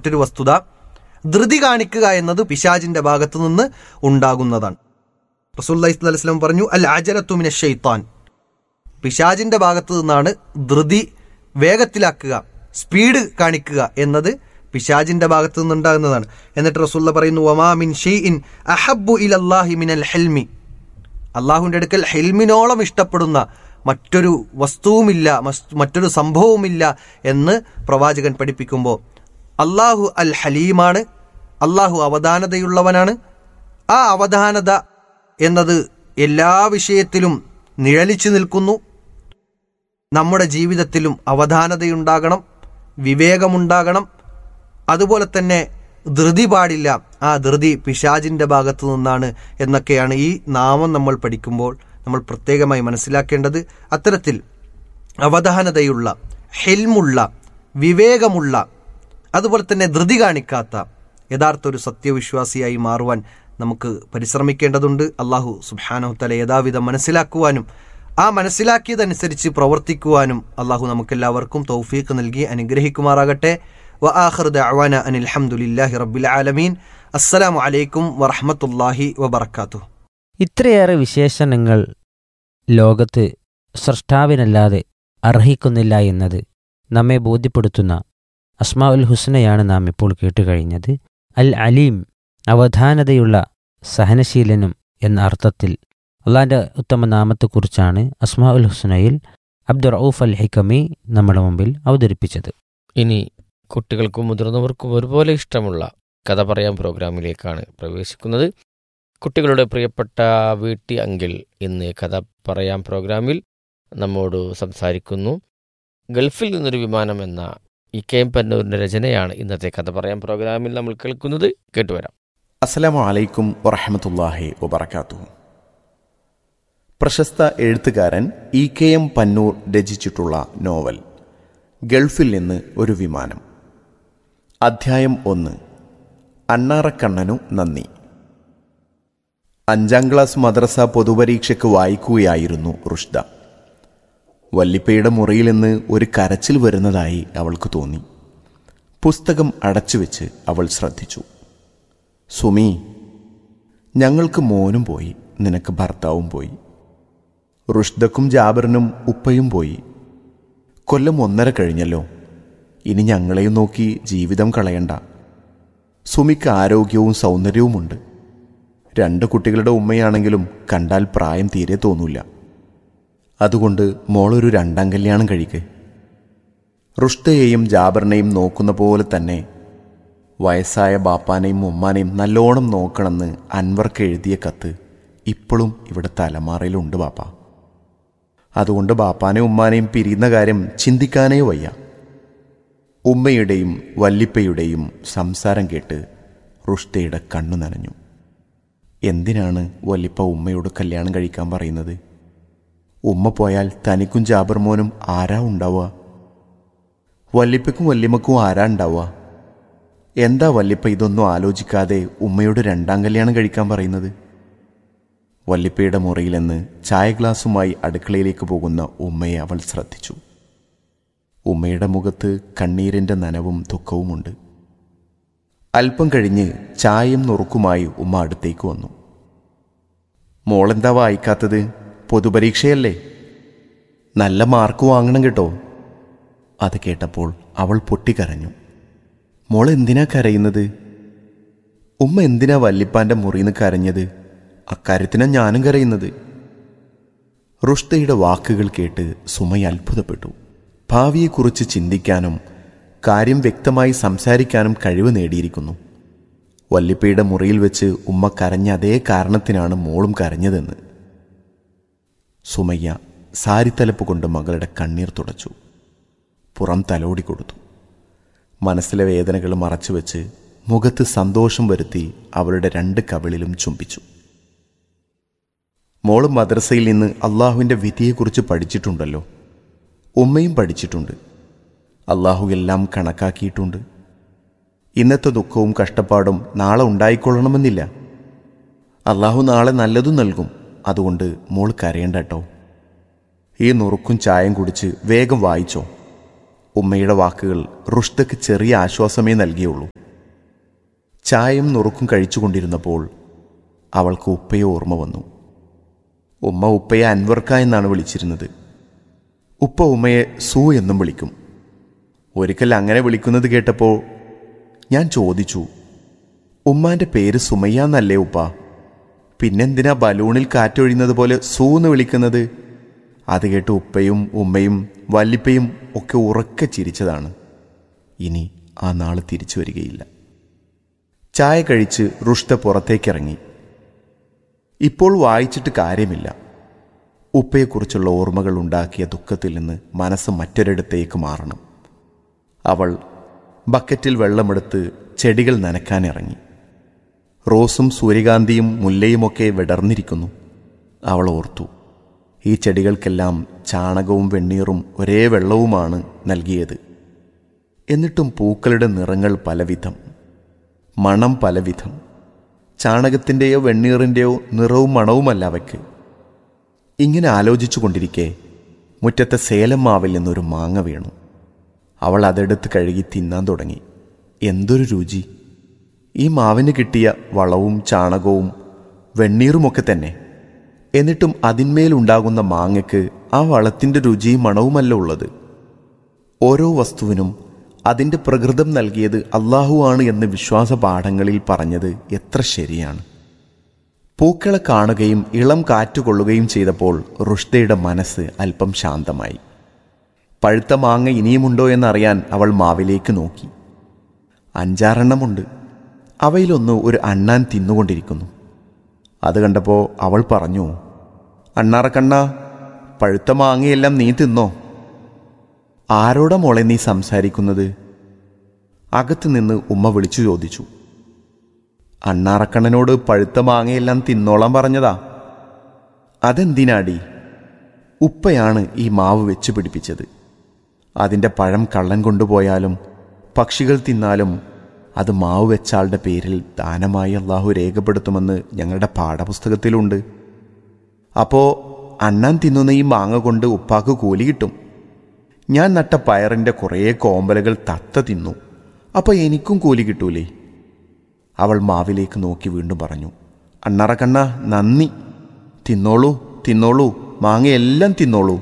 മറ്റൊരു വസ്തുത ധൃതി കാണിക്കുക എന്നത് പിശാജിന്റെ ഭാഗത്തു നിന്ന് ഉണ്ടാകുന്നതാണ് റസൂല്ലി സ്വലം പറഞ്ഞു അൽ അജലത്തുമിന ഷെയ്ത്താൻ പിശാജിന്റെ ഭാഗത്തു നിന്നാണ് ധൃതി വേഗത്തിലാക്കുക സ്പീഡ് കാണിക്കുക എന്നത് പിശാജിന്റെ ഭാഗത്തു നിന്നുണ്ടാകുന്നതാണ് എന്നിട്ട് റസൂല്ല പറയുന്നു വമാ മിൻ ഷെയ്ഇൻ അഹബ്ബു ഇലല്ലാഹി മിനൽ ഹെൽമി അള്ളാഹുവിൻ്റെ അടുക്കൽ ഹെൽമിനോളം ഇഷ്ടപ്പെടുന്ന മറ്റൊരു വസ്തുവുമില്ല മസ്- മറ്റൊരു സംഭവവുമില്ല എന്ന് പ്രവാചകൻ പഠിപ്പിക്കുമ്പോൾ അള്ളാഹു അൽ ഹലീമാണ് അള്ളാഹു അവധാനതയുള്ളവനാണ് ആ അവധാനത എന്നത് എല്ലാ വിഷയത്തിലും നിഴലിച്ചു നിൽക്കുന്നു നമ്മുടെ ജീവിതത്തിലും അവധാനതയുണ്ടാകണം വിവേകമുണ്ടാകണം അതുപോലെ തന്നെ ധൃതി പാടില്ല ആ ധൃതി പിശാജിന്റെ ഭാഗത്തു നിന്നാണ് എന്നൊക്കെയാണ് ഈ നാമം നമ്മൾ പഠിക്കുമ്പോൾ നമ്മൾ പ്രത്യേകമായി മനസ്സിലാക്കേണ്ടത് അത്തരത്തിൽ അവധാനതയുള്ള ഹെൽമുള്ള വിവേകമുള്ള അതുപോലെ തന്നെ ധൃതി കാണിക്കാത്ത യഥാർത്ഥ ഒരു സത്യവിശ്വാസിയായി മാറുവാൻ നമുക്ക് പരിശ്രമിക്കേണ്ടതുണ്ട് അള്ളാഹു സുബാനഹുത്തല യഥാവിധം മനസ്സിലാക്കുവാനും ആ മനസ്സിലാക്കിയതനുസരിച്ച് പ്രവർത്തിക്കുവാനും അള്ളാഹു നമുക്കെല്ലാവർക്കും തൗഫീഖ് നൽകി അനുഗ്രഹിക്കുമാറാകട്ടെ വ ആഖിർ ദഅവാന അനിൽ ഹംദുലില്ലാഹി റബ്ബിൽ ആലമീൻ അസ്സലാമു അലൈക്കും വറഹ്മത്തുള്ളാഹി വബറകാതുഹു ഇത്രയേറെ വിശേഷണങ്ങൾ ലോകത്ത് സൃഷ്ടാവിനല്ലാതെ അർഹിക്കുന്നില്ല എന്നത് നമ്മെ ബോധ്യപ്പെടുത്തുന്ന അസ്മാ ഉൽ ഹുസ്നയാണ് നാം ഇപ്പോൾ കേട്ടുകഴിഞ്ഞത് അൽ അലീം അവധാനതയുള്ള സഹനശീലനും എന്ന അർത്ഥത്തിൽ അള്ളാന്റെ ഉത്തമ നാമത്തെക്കുറിച്ചാണ് അസ്മാ ഉൽ ഹുസ്നയിൽ അബ്ദുർ ഔഫ് അൽ ഹിക്കമി നമ്മുടെ മുമ്പിൽ അവതരിപ്പിച്ചത് ഇനി കുട്ടികൾക്കും മുതിർന്നവർക്കും ഒരുപോലെ ഇഷ്ടമുള്ള കഥ പറയാൻ പ്രോഗ്രാമിലേക്കാണ് പ്രവേശിക്കുന്നത് കുട്ടികളുടെ പ്രിയപ്പെട്ട വീട്ടി അങ്കിൾ ഇന്ന് കഥ പറയാൻ പ്രോഗ്രാമിൽ നമ്മോട് സംസാരിക്കുന്നു ഗൾഫിൽ നിന്നൊരു വിമാനം എന്ന ഇ കെ എം പന്നൂരിൻ്റെ രചനയാണ് ഇന്നത്തെ കഥ പറയാൻ പ്രോഗ്രാമിൽ നമ്മൾ കേൾക്കുന്നത് കേട്ടുവരാം അസ്സലാമു അലൈക്കും വറഹമത്തല്ലാഹി വബർക്കാത്തു പ്രശസ്ത എഴുത്തുകാരൻ ഇ കെ എം പന്നൂർ രചിച്ചിട്ടുള്ള നോവൽ ഗൾഫിൽ നിന്ന് ഒരു വിമാനം അധ്യായം ഒന്ന് അണ്ണാറക്കണ്ണനു നന്ദി അഞ്ചാം ക്ലാസ് മദ്രസ പൊതുപരീക്ഷയ്ക്ക് വായിക്കുകയായിരുന്നു റുഷ്ദ വല്ലിപ്പയുടെ മുറിയിൽ നിന്ന് ഒരു കരച്ചിൽ വരുന്നതായി അവൾക്ക് തോന്നി പുസ്തകം അടച്ചുവെച്ച് അവൾ ശ്രദ്ധിച്ചു സുമി ഞങ്ങൾക്ക് മോനും പോയി നിനക്ക് ഭർത്താവും പോയി റുഷ്ദക്കും ജാബറിനും ഉപ്പയും പോയി കൊല്ലം ഒന്നര കഴിഞ്ഞല്ലോ ഇനി ഞങ്ങളെയും നോക്കി ജീവിതം കളയണ്ട സുമിക്ക് ആരോഗ്യവും സൗന്ദര്യവുമുണ്ട് രണ്ട് കുട്ടികളുടെ ഉമ്മയാണെങ്കിലും കണ്ടാൽ പ്രായം തീരെ തോന്നൂല അതുകൊണ്ട് മോളൊരു രണ്ടാം കല്യാണം കഴിക്ക് റുഷ്ദയെയും ജാബറിനെയും നോക്കുന്ന പോലെ തന്നെ വയസ്സായ ബാപ്പാനെയും ഉമ്മാനെയും നല്ലോണം നോക്കണമെന്ന് അൻവർക്ക് എഴുതിയ കത്ത് ഇപ്പോഴും ഇവിടെ തലമാറയിലുണ്ട് ബാപ്പ അതുകൊണ്ട് ബാപ്പാനെയും ഉമ്മാനെയും പിരിയുന്ന കാര്യം ചിന്തിക്കാനേ വയ്യ ഉമ്മയുടെയും വല്ലിപ്പയുടെയും സംസാരം കേട്ട് റുഷ്ദയുടെ കണ്ണു നനഞ്ഞു എന്തിനാണ് വല്ലിപ്പ ഉമ്മയോട് കല്യാണം കഴിക്കാൻ പറയുന്നത് ഉമ്മ പോയാൽ തനിക്കും ജാബർ മോനും ആരാ ഉണ്ടാവുക വല്ലിപ്പയ്ക്കും വല്യമ്മക്കും ആരാ ഉണ്ടാവുക എന്താ വല്ലിപ്പ ഇതൊന്നും ആലോചിക്കാതെ ഉമ്മയോട് രണ്ടാം കല്യാണം കഴിക്കാൻ പറയുന്നത് വല്ലിപ്പയുടെ മുറിയിലെന്ന് ചായ ഗ്ലാസുമായി അടുക്കളയിലേക്ക് പോകുന്ന ഉമ്മയെ അവൾ ശ്രദ്ധിച്ചു ഉമ്മയുടെ മുഖത്ത് കണ്ണീരിൻ്റെ നനവും ദുഃഖവുമുണ്ട് അല്പം കഴിഞ്ഞ് ചായയും നുറുക്കുമായി ഉമ്മ അടുത്തേക്ക് വന്നു മോളെന്താ വായിക്കാത്തത് പൊതുപരീക്ഷയല്ലേ നല്ല മാർക്ക് വാങ്ങണം കേട്ടോ അത് കേട്ടപ്പോൾ അവൾ പൊട്ടിക്കരഞ്ഞു മോൾ എന്തിനാ കരയുന്നത് ഉമ്മ എന്തിനാ വല്ലിപ്പാന്റെ മുറിന്ന് കരഞ്ഞത് അക്കാര്യത്തിനാ ഞാനും കരയുന്നത് റുഷ്തയുടെ വാക്കുകൾ കേട്ട് സുമയ അത്ഭുതപ്പെട്ടു ഭാവിയെക്കുറിച്ച് ചിന്തിക്കാനും കാര്യം വ്യക്തമായി സംസാരിക്കാനും കഴിവ് നേടിയിരിക്കുന്നു വല്ലിപ്പയുടെ മുറിയിൽ വെച്ച് ഉമ്മ കരഞ്ഞ അതേ കാരണത്തിനാണ് മോളും കരഞ്ഞതെന്ന് സുമയ്യ സാരിത്തലപ്പ് കൊണ്ട് മകളുടെ കണ്ണീർ തുടച്ചു പുറം തലോടി കൊടുത്തു മനസ്സിലെ വേദനകൾ മറച്ചുവെച്ച് മുഖത്ത് സന്തോഷം വരുത്തി അവളുടെ രണ്ട് കവിളിലും ചുംബിച്ചു മോള് മദ്രസയിൽ നിന്ന് അള്ളാഹുവിൻ്റെ വിധിയെക്കുറിച്ച് പഠിച്ചിട്ടുണ്ടല്ലോ ഉമ്മയും പഠിച്ചിട്ടുണ്ട് അള്ളാഹു എല്ലാം കണക്കാക്കിയിട്ടുണ്ട് ഇന്നത്തെ ദുഃഖവും കഷ്ടപ്പാടും നാളെ ഉണ്ടായിക്കൊള്ളണമെന്നില്ല അള്ളാഹു നാളെ നല്ലതും നൽകും അതുകൊണ്ട് മോൾ കരയണ്ട കേട്ടോ ഈ നുറുക്കും ചായം കുടിച്ച് വേഗം വായിച്ചോ ഉമ്മയുടെ വാക്കുകൾ റുഷ്ദക്ക് ചെറിയ ആശ്വാസമേ നൽകിയുള്ളൂ ചായയും നുറുക്കും കഴിച്ചുകൊണ്ടിരുന്നപ്പോൾ അവൾക്ക് ഉപ്പയെ ഓർമ്മ വന്നു ഉമ്മ ഉപ്പയെ അൻവർക്ക എന്നാണ് വിളിച്ചിരുന്നത് ഉപ്പ ഉമ്മയെ സു എന്നും വിളിക്കും ഒരിക്കൽ അങ്ങനെ വിളിക്കുന്നത് കേട്ടപ്പോൾ ഞാൻ ചോദിച്ചു ഉമ്മാന്റെ പേര് സുമയ്യ എന്നല്ലേ ഉപ്പ പിന്നെന്തിനാ ബലൂണിൽ കാറ്റൊഴിയുന്നത് പോലെ സൂ എന്ന് വിളിക്കുന്നത് അത് കേട്ട് ഉപ്പയും ഉമ്മയും വല്ലിപ്പയും ഒക്കെ ഉറക്കെ ചിരിച്ചതാണ് ഇനി ആ നാൾ തിരിച്ചു വരികയില്ല ചായ കഴിച്ച് റുഷ്ത പുറത്തേക്കിറങ്ങി ഇപ്പോൾ വായിച്ചിട്ട് കാര്യമില്ല ഉപ്പയെക്കുറിച്ചുള്ള ഓർമ്മകൾ ഉണ്ടാക്കിയ ദുഃഖത്തിൽ നിന്ന് മനസ്സ് മറ്റൊരിടത്തേക്ക് മാറണം അവൾ ബക്കറ്റിൽ വെള്ളമെടുത്ത് ചെടികൾ നനയ്ക്കാനിറങ്ങി റോസും സൂര്യകാന്തിയും മുല്ലയുമൊക്കെ വിടർന്നിരിക്കുന്നു അവൾ ഓർത്തു ഈ ചെടികൾക്കെല്ലാം ചാണകവും വെണ്ണീറും ഒരേ വെള്ളവുമാണ് നൽകിയത് എന്നിട്ടും പൂക്കളുടെ നിറങ്ങൾ പലവിധം മണം പലവിധം ചാണകത്തിൻ്റെയോ വെണ്ണീറിൻ്റെയോ നിറവും മണവുമല്ല അവയ്ക്ക് ഇങ്ങനെ ആലോചിച്ചു കൊണ്ടിരിക്കെ മുറ്റത്തെ സേലം മാവിൽ നിന്നൊരു മാങ്ങ വീണു അവൾ അതെടുത്ത് കഴുകി തിന്നാൻ തുടങ്ങി എന്തൊരു രുചി ഈ മാവിന് കിട്ടിയ വളവും ചാണകവും വെണ്ണീറുമൊക്കെ തന്നെ എന്നിട്ടും അതിന്മേലുണ്ടാകുന്ന മാങ്ങയ്ക്ക് ആ വളത്തിൻ്റെ രുചിയും മണവുമല്ല ഉള്ളത് ഓരോ വസ്തുവിനും അതിൻ്റെ പ്രകൃതം നൽകിയത് അള്ളാഹുവാണ് എന്ന് വിശ്വാസ പാഠങ്ങളിൽ പറഞ്ഞത് എത്ര ശരിയാണ് പൂക്കളെ കാണുകയും ഇളം കാറ്റുകൊള്ളുകയും ചെയ്തപ്പോൾ റുഷ്ദയുടെ മനസ്സ് അല്പം ശാന്തമായി പഴുത്ത മാങ്ങ ഇനിയുമുണ്ടോ എന്നറിയാൻ അവൾ മാവിലേക്ക് നോക്കി അഞ്ചാറെണ്ണമുണ്ട് അവയിലൊന്ന് ഒരു അണ്ണാൻ തിന്നുകൊണ്ടിരിക്കുന്നു അത് കണ്ടപ്പോൾ അവൾ പറഞ്ഞു അണ്ണാറക്കണ്ണ പഴുത്ത മാങ്ങയെല്ലാം നീ തിന്നോ ആരോടാ മോളെ നീ സംസാരിക്കുന്നത് അകത്ത് നിന്ന് ഉമ്മ വിളിച്ചു ചോദിച്ചു അണ്ണാറക്കണ്ണനോട് പഴുത്ത മാങ്ങയെല്ലാം തിന്നോളാൻ പറഞ്ഞതാ അതെന്തിനാടി ഉപ്പയാണ് ഈ മാവ് വെച്ച് പിടിപ്പിച്ചത് അതിൻ്റെ പഴം കള്ളൻ കൊണ്ടുപോയാലും പക്ഷികൾ തിന്നാലും അത് മാവ് വെച്ചാളുടെ പേരിൽ ദാനമായി അള്ളാഹു രേഖപ്പെടുത്തുമെന്ന് ഞങ്ങളുടെ പാഠപുസ്തകത്തിലുണ്ട് അപ്പോൾ അണ്ണാൻ തിന്നുന്ന ഈ മാങ്ങ കൊണ്ട് ഉപ്പാക്ക് കൂലി കിട്ടും ഞാൻ നട്ട പയറിൻ്റെ കുറേ കോമ്പലുകൾ തത്ത തിന്നു അപ്പോൾ എനിക്കും കൂലി കിട്ടൂലേ അവൾ മാവിലേക്ക് നോക്കി വീണ്ടും പറഞ്ഞു അണ്ണറക്കണ്ണ നന്ദി തിന്നോളൂ തിന്നോളൂ മാങ്ങയെല്ലാം തിന്നോളൂ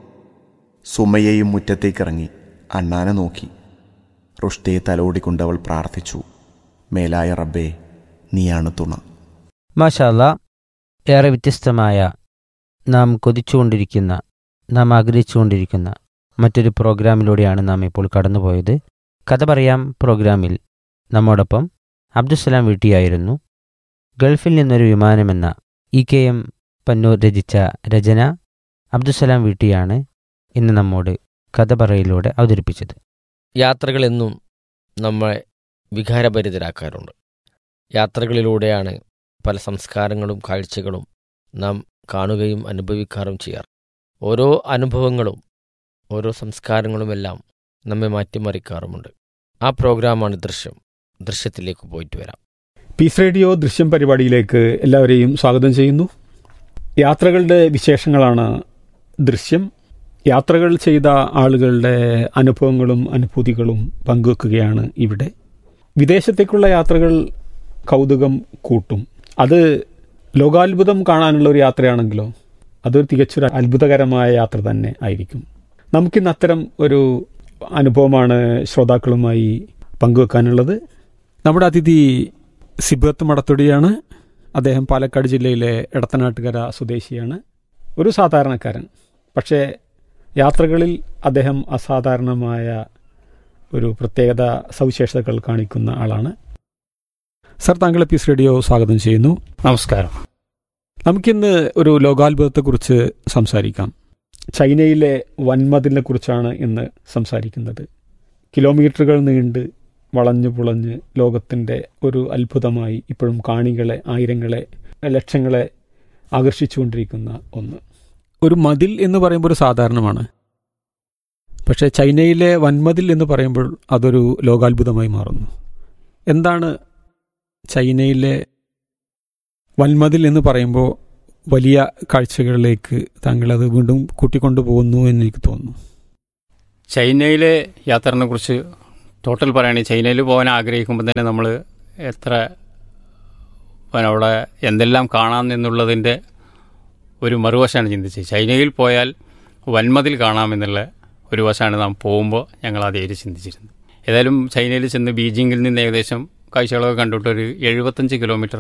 സുമയെയും മുറ്റത്തേക്കിറങ്ങി അണ്ണാനെ നോക്കി റുഷ്തയെ തലോടിക്കൊണ്ട് അവൾ പ്രാർത്ഥിച്ചു മേലായ റബ്ബേ നീയാണ് തുണ മാഷാല്ല ഏറെ വ്യത്യസ്തമായ നാം കൊതിച്ചുകൊണ്ടിരിക്കുന്ന നാം ആഗ്രഹിച്ചുകൊണ്ടിരിക്കുന്ന മറ്റൊരു പ്രോഗ്രാമിലൂടെയാണ് നാം ഇപ്പോൾ കടന്നുപോയത് കഥ പറയാം പ്രോഗ്രാമിൽ നമ്മോടൊപ്പം അബ്ദുസലാം വീട്ടിയായിരുന്നു ഗൾഫിൽ നിന്നൊരു വിമാനമെന്ന ഇ കെ എം പന്നൂർ രചിച്ച രചന അബ്ദുസലാം വീട്ടിയാണ് ഇന്ന് നമ്മോട് കഥ പറയിലൂടെ അവതരിപ്പിച്ചത് യാത്രകളെന്നും നമ്മളെ വികാരഭരിതരാക്കാറുണ്ട് യാത്രകളിലൂടെയാണ് പല സംസ്കാരങ്ങളും കാഴ്ചകളും നാം കാണുകയും അനുഭവിക്കാറും ചെയ്യാറ് ഓരോ അനുഭവങ്ങളും ഓരോ സംസ്കാരങ്ങളുമെല്ലാം നമ്മെ മാറ്റിമറിക്കാറുമുണ്ട് ആ പ്രോഗ്രാമാണ് ദൃശ്യം ദൃശ്യത്തിലേക്ക് പോയിട്ട് വരാം പീസ് റേഡിയോ ദൃശ്യം പരിപാടിയിലേക്ക് എല്ലാവരെയും സ്വാഗതം ചെയ്യുന്നു യാത്രകളുടെ വിശേഷങ്ങളാണ് ദൃശ്യം യാത്രകൾ ചെയ്ത ആളുകളുടെ അനുഭവങ്ങളും അനുഭൂതികളും പങ്കുവെക്കുകയാണ് ഇവിടെ വിദേശത്തേക്കുള്ള യാത്രകൾ കൗതുകം കൂട്ടും അത് ലോകാത്ഭുതം കാണാനുള്ള ഒരു യാത്രയാണെങ്കിലോ അതൊരു തികച്ചൊരു അത്ഭുതകരമായ യാത്ര തന്നെ ആയിരിക്കും നമുക്കിന്ന് അത്തരം ഒരു അനുഭവമാണ് ശ്രോതാക്കളുമായി പങ്കുവെക്കാനുള്ളത് നമ്മുടെ അതിഥി സിബത്ത് മടത്തൊടിയാണ് അദ്ദേഹം പാലക്കാട് ജില്ലയിലെ എടത്തനാട്ടുകര സ്വദേശിയാണ് ഒരു സാധാരണക്കാരൻ പക്ഷേ യാത്രകളിൽ അദ്ദേഹം അസാധാരണമായ ഒരു പ്രത്യേകത സവിശേഷതകൾ കാണിക്കുന്ന ആളാണ് സർ താങ്കളെ പീസ് റേഡിയോ സ്വാഗതം ചെയ്യുന്നു നമസ്കാരം നമുക്കിന്ന് ഒരു ലോകാത്ഭുതത്തെക്കുറിച്ച് സംസാരിക്കാം ചൈനയിലെ വൻമതിലിനെ കുറിച്ചാണ് ഇന്ന് സംസാരിക്കുന്നത് കിലോമീറ്ററുകൾ നീണ്ട് വളഞ്ഞു പുളഞ്ഞ് ലോകത്തിൻ്റെ ഒരു അത്ഭുതമായി ഇപ്പോഴും കാണികളെ ആയിരങ്ങളെ ലക്ഷങ്ങളെ ആകർഷിച്ചുകൊണ്ടിരിക്കുന്ന ഒന്ന് ഒരു മതിൽ എന്ന് പറയുമ്പോൾ ഒരു സാധാരണമാണ് പക്ഷേ ചൈനയിലെ വൻമതിൽ എന്ന് പറയുമ്പോൾ അതൊരു ലോകാത്ഭുതമായി മാറുന്നു എന്താണ് ചൈനയിലെ വൻമതിൽ എന്ന് പറയുമ്പോൾ വലിയ കാഴ്ചകളിലേക്ക് താങ്കൾ അത് വീണ്ടും കൂട്ടിക്കൊണ്ടു പോകുന്നു എന്ന് എനിക്ക് തോന്നുന്നു ചൈനയിലെ യാത്രനെ കുറിച്ച് ടോട്ടൽ പറയുകയാണെങ്കിൽ ചൈനയിൽ പോകാൻ ആഗ്രഹിക്കുമ്പോൾ തന്നെ നമ്മൾ എത്ര പിന്നെ അവിടെ എന്തെല്ലാം കാണാം എന്നുള്ളതിൻ്റെ ഒരു മറുവശമാണ് ചിന്തിച്ചത് ചൈനയിൽ പോയാൽ വൻമതിൽ കാണാമെന്നുള്ള ഒരു വശമാണ് നാം പോകുമ്പോൾ ഞങ്ങൾ ആദ്യമായിട്ട് ചിന്തിച്ചിരുന്നത് ഏതായാലും ചൈനയിൽ ചെന്ന് ബീജിങ്ങിൽ നിന്ന് ഏകദേശം കാഴ്ചകളൊക്കെ കണ്ടിട്ട് ഒരു എഴുപത്തഞ്ച് കിലോമീറ്റർ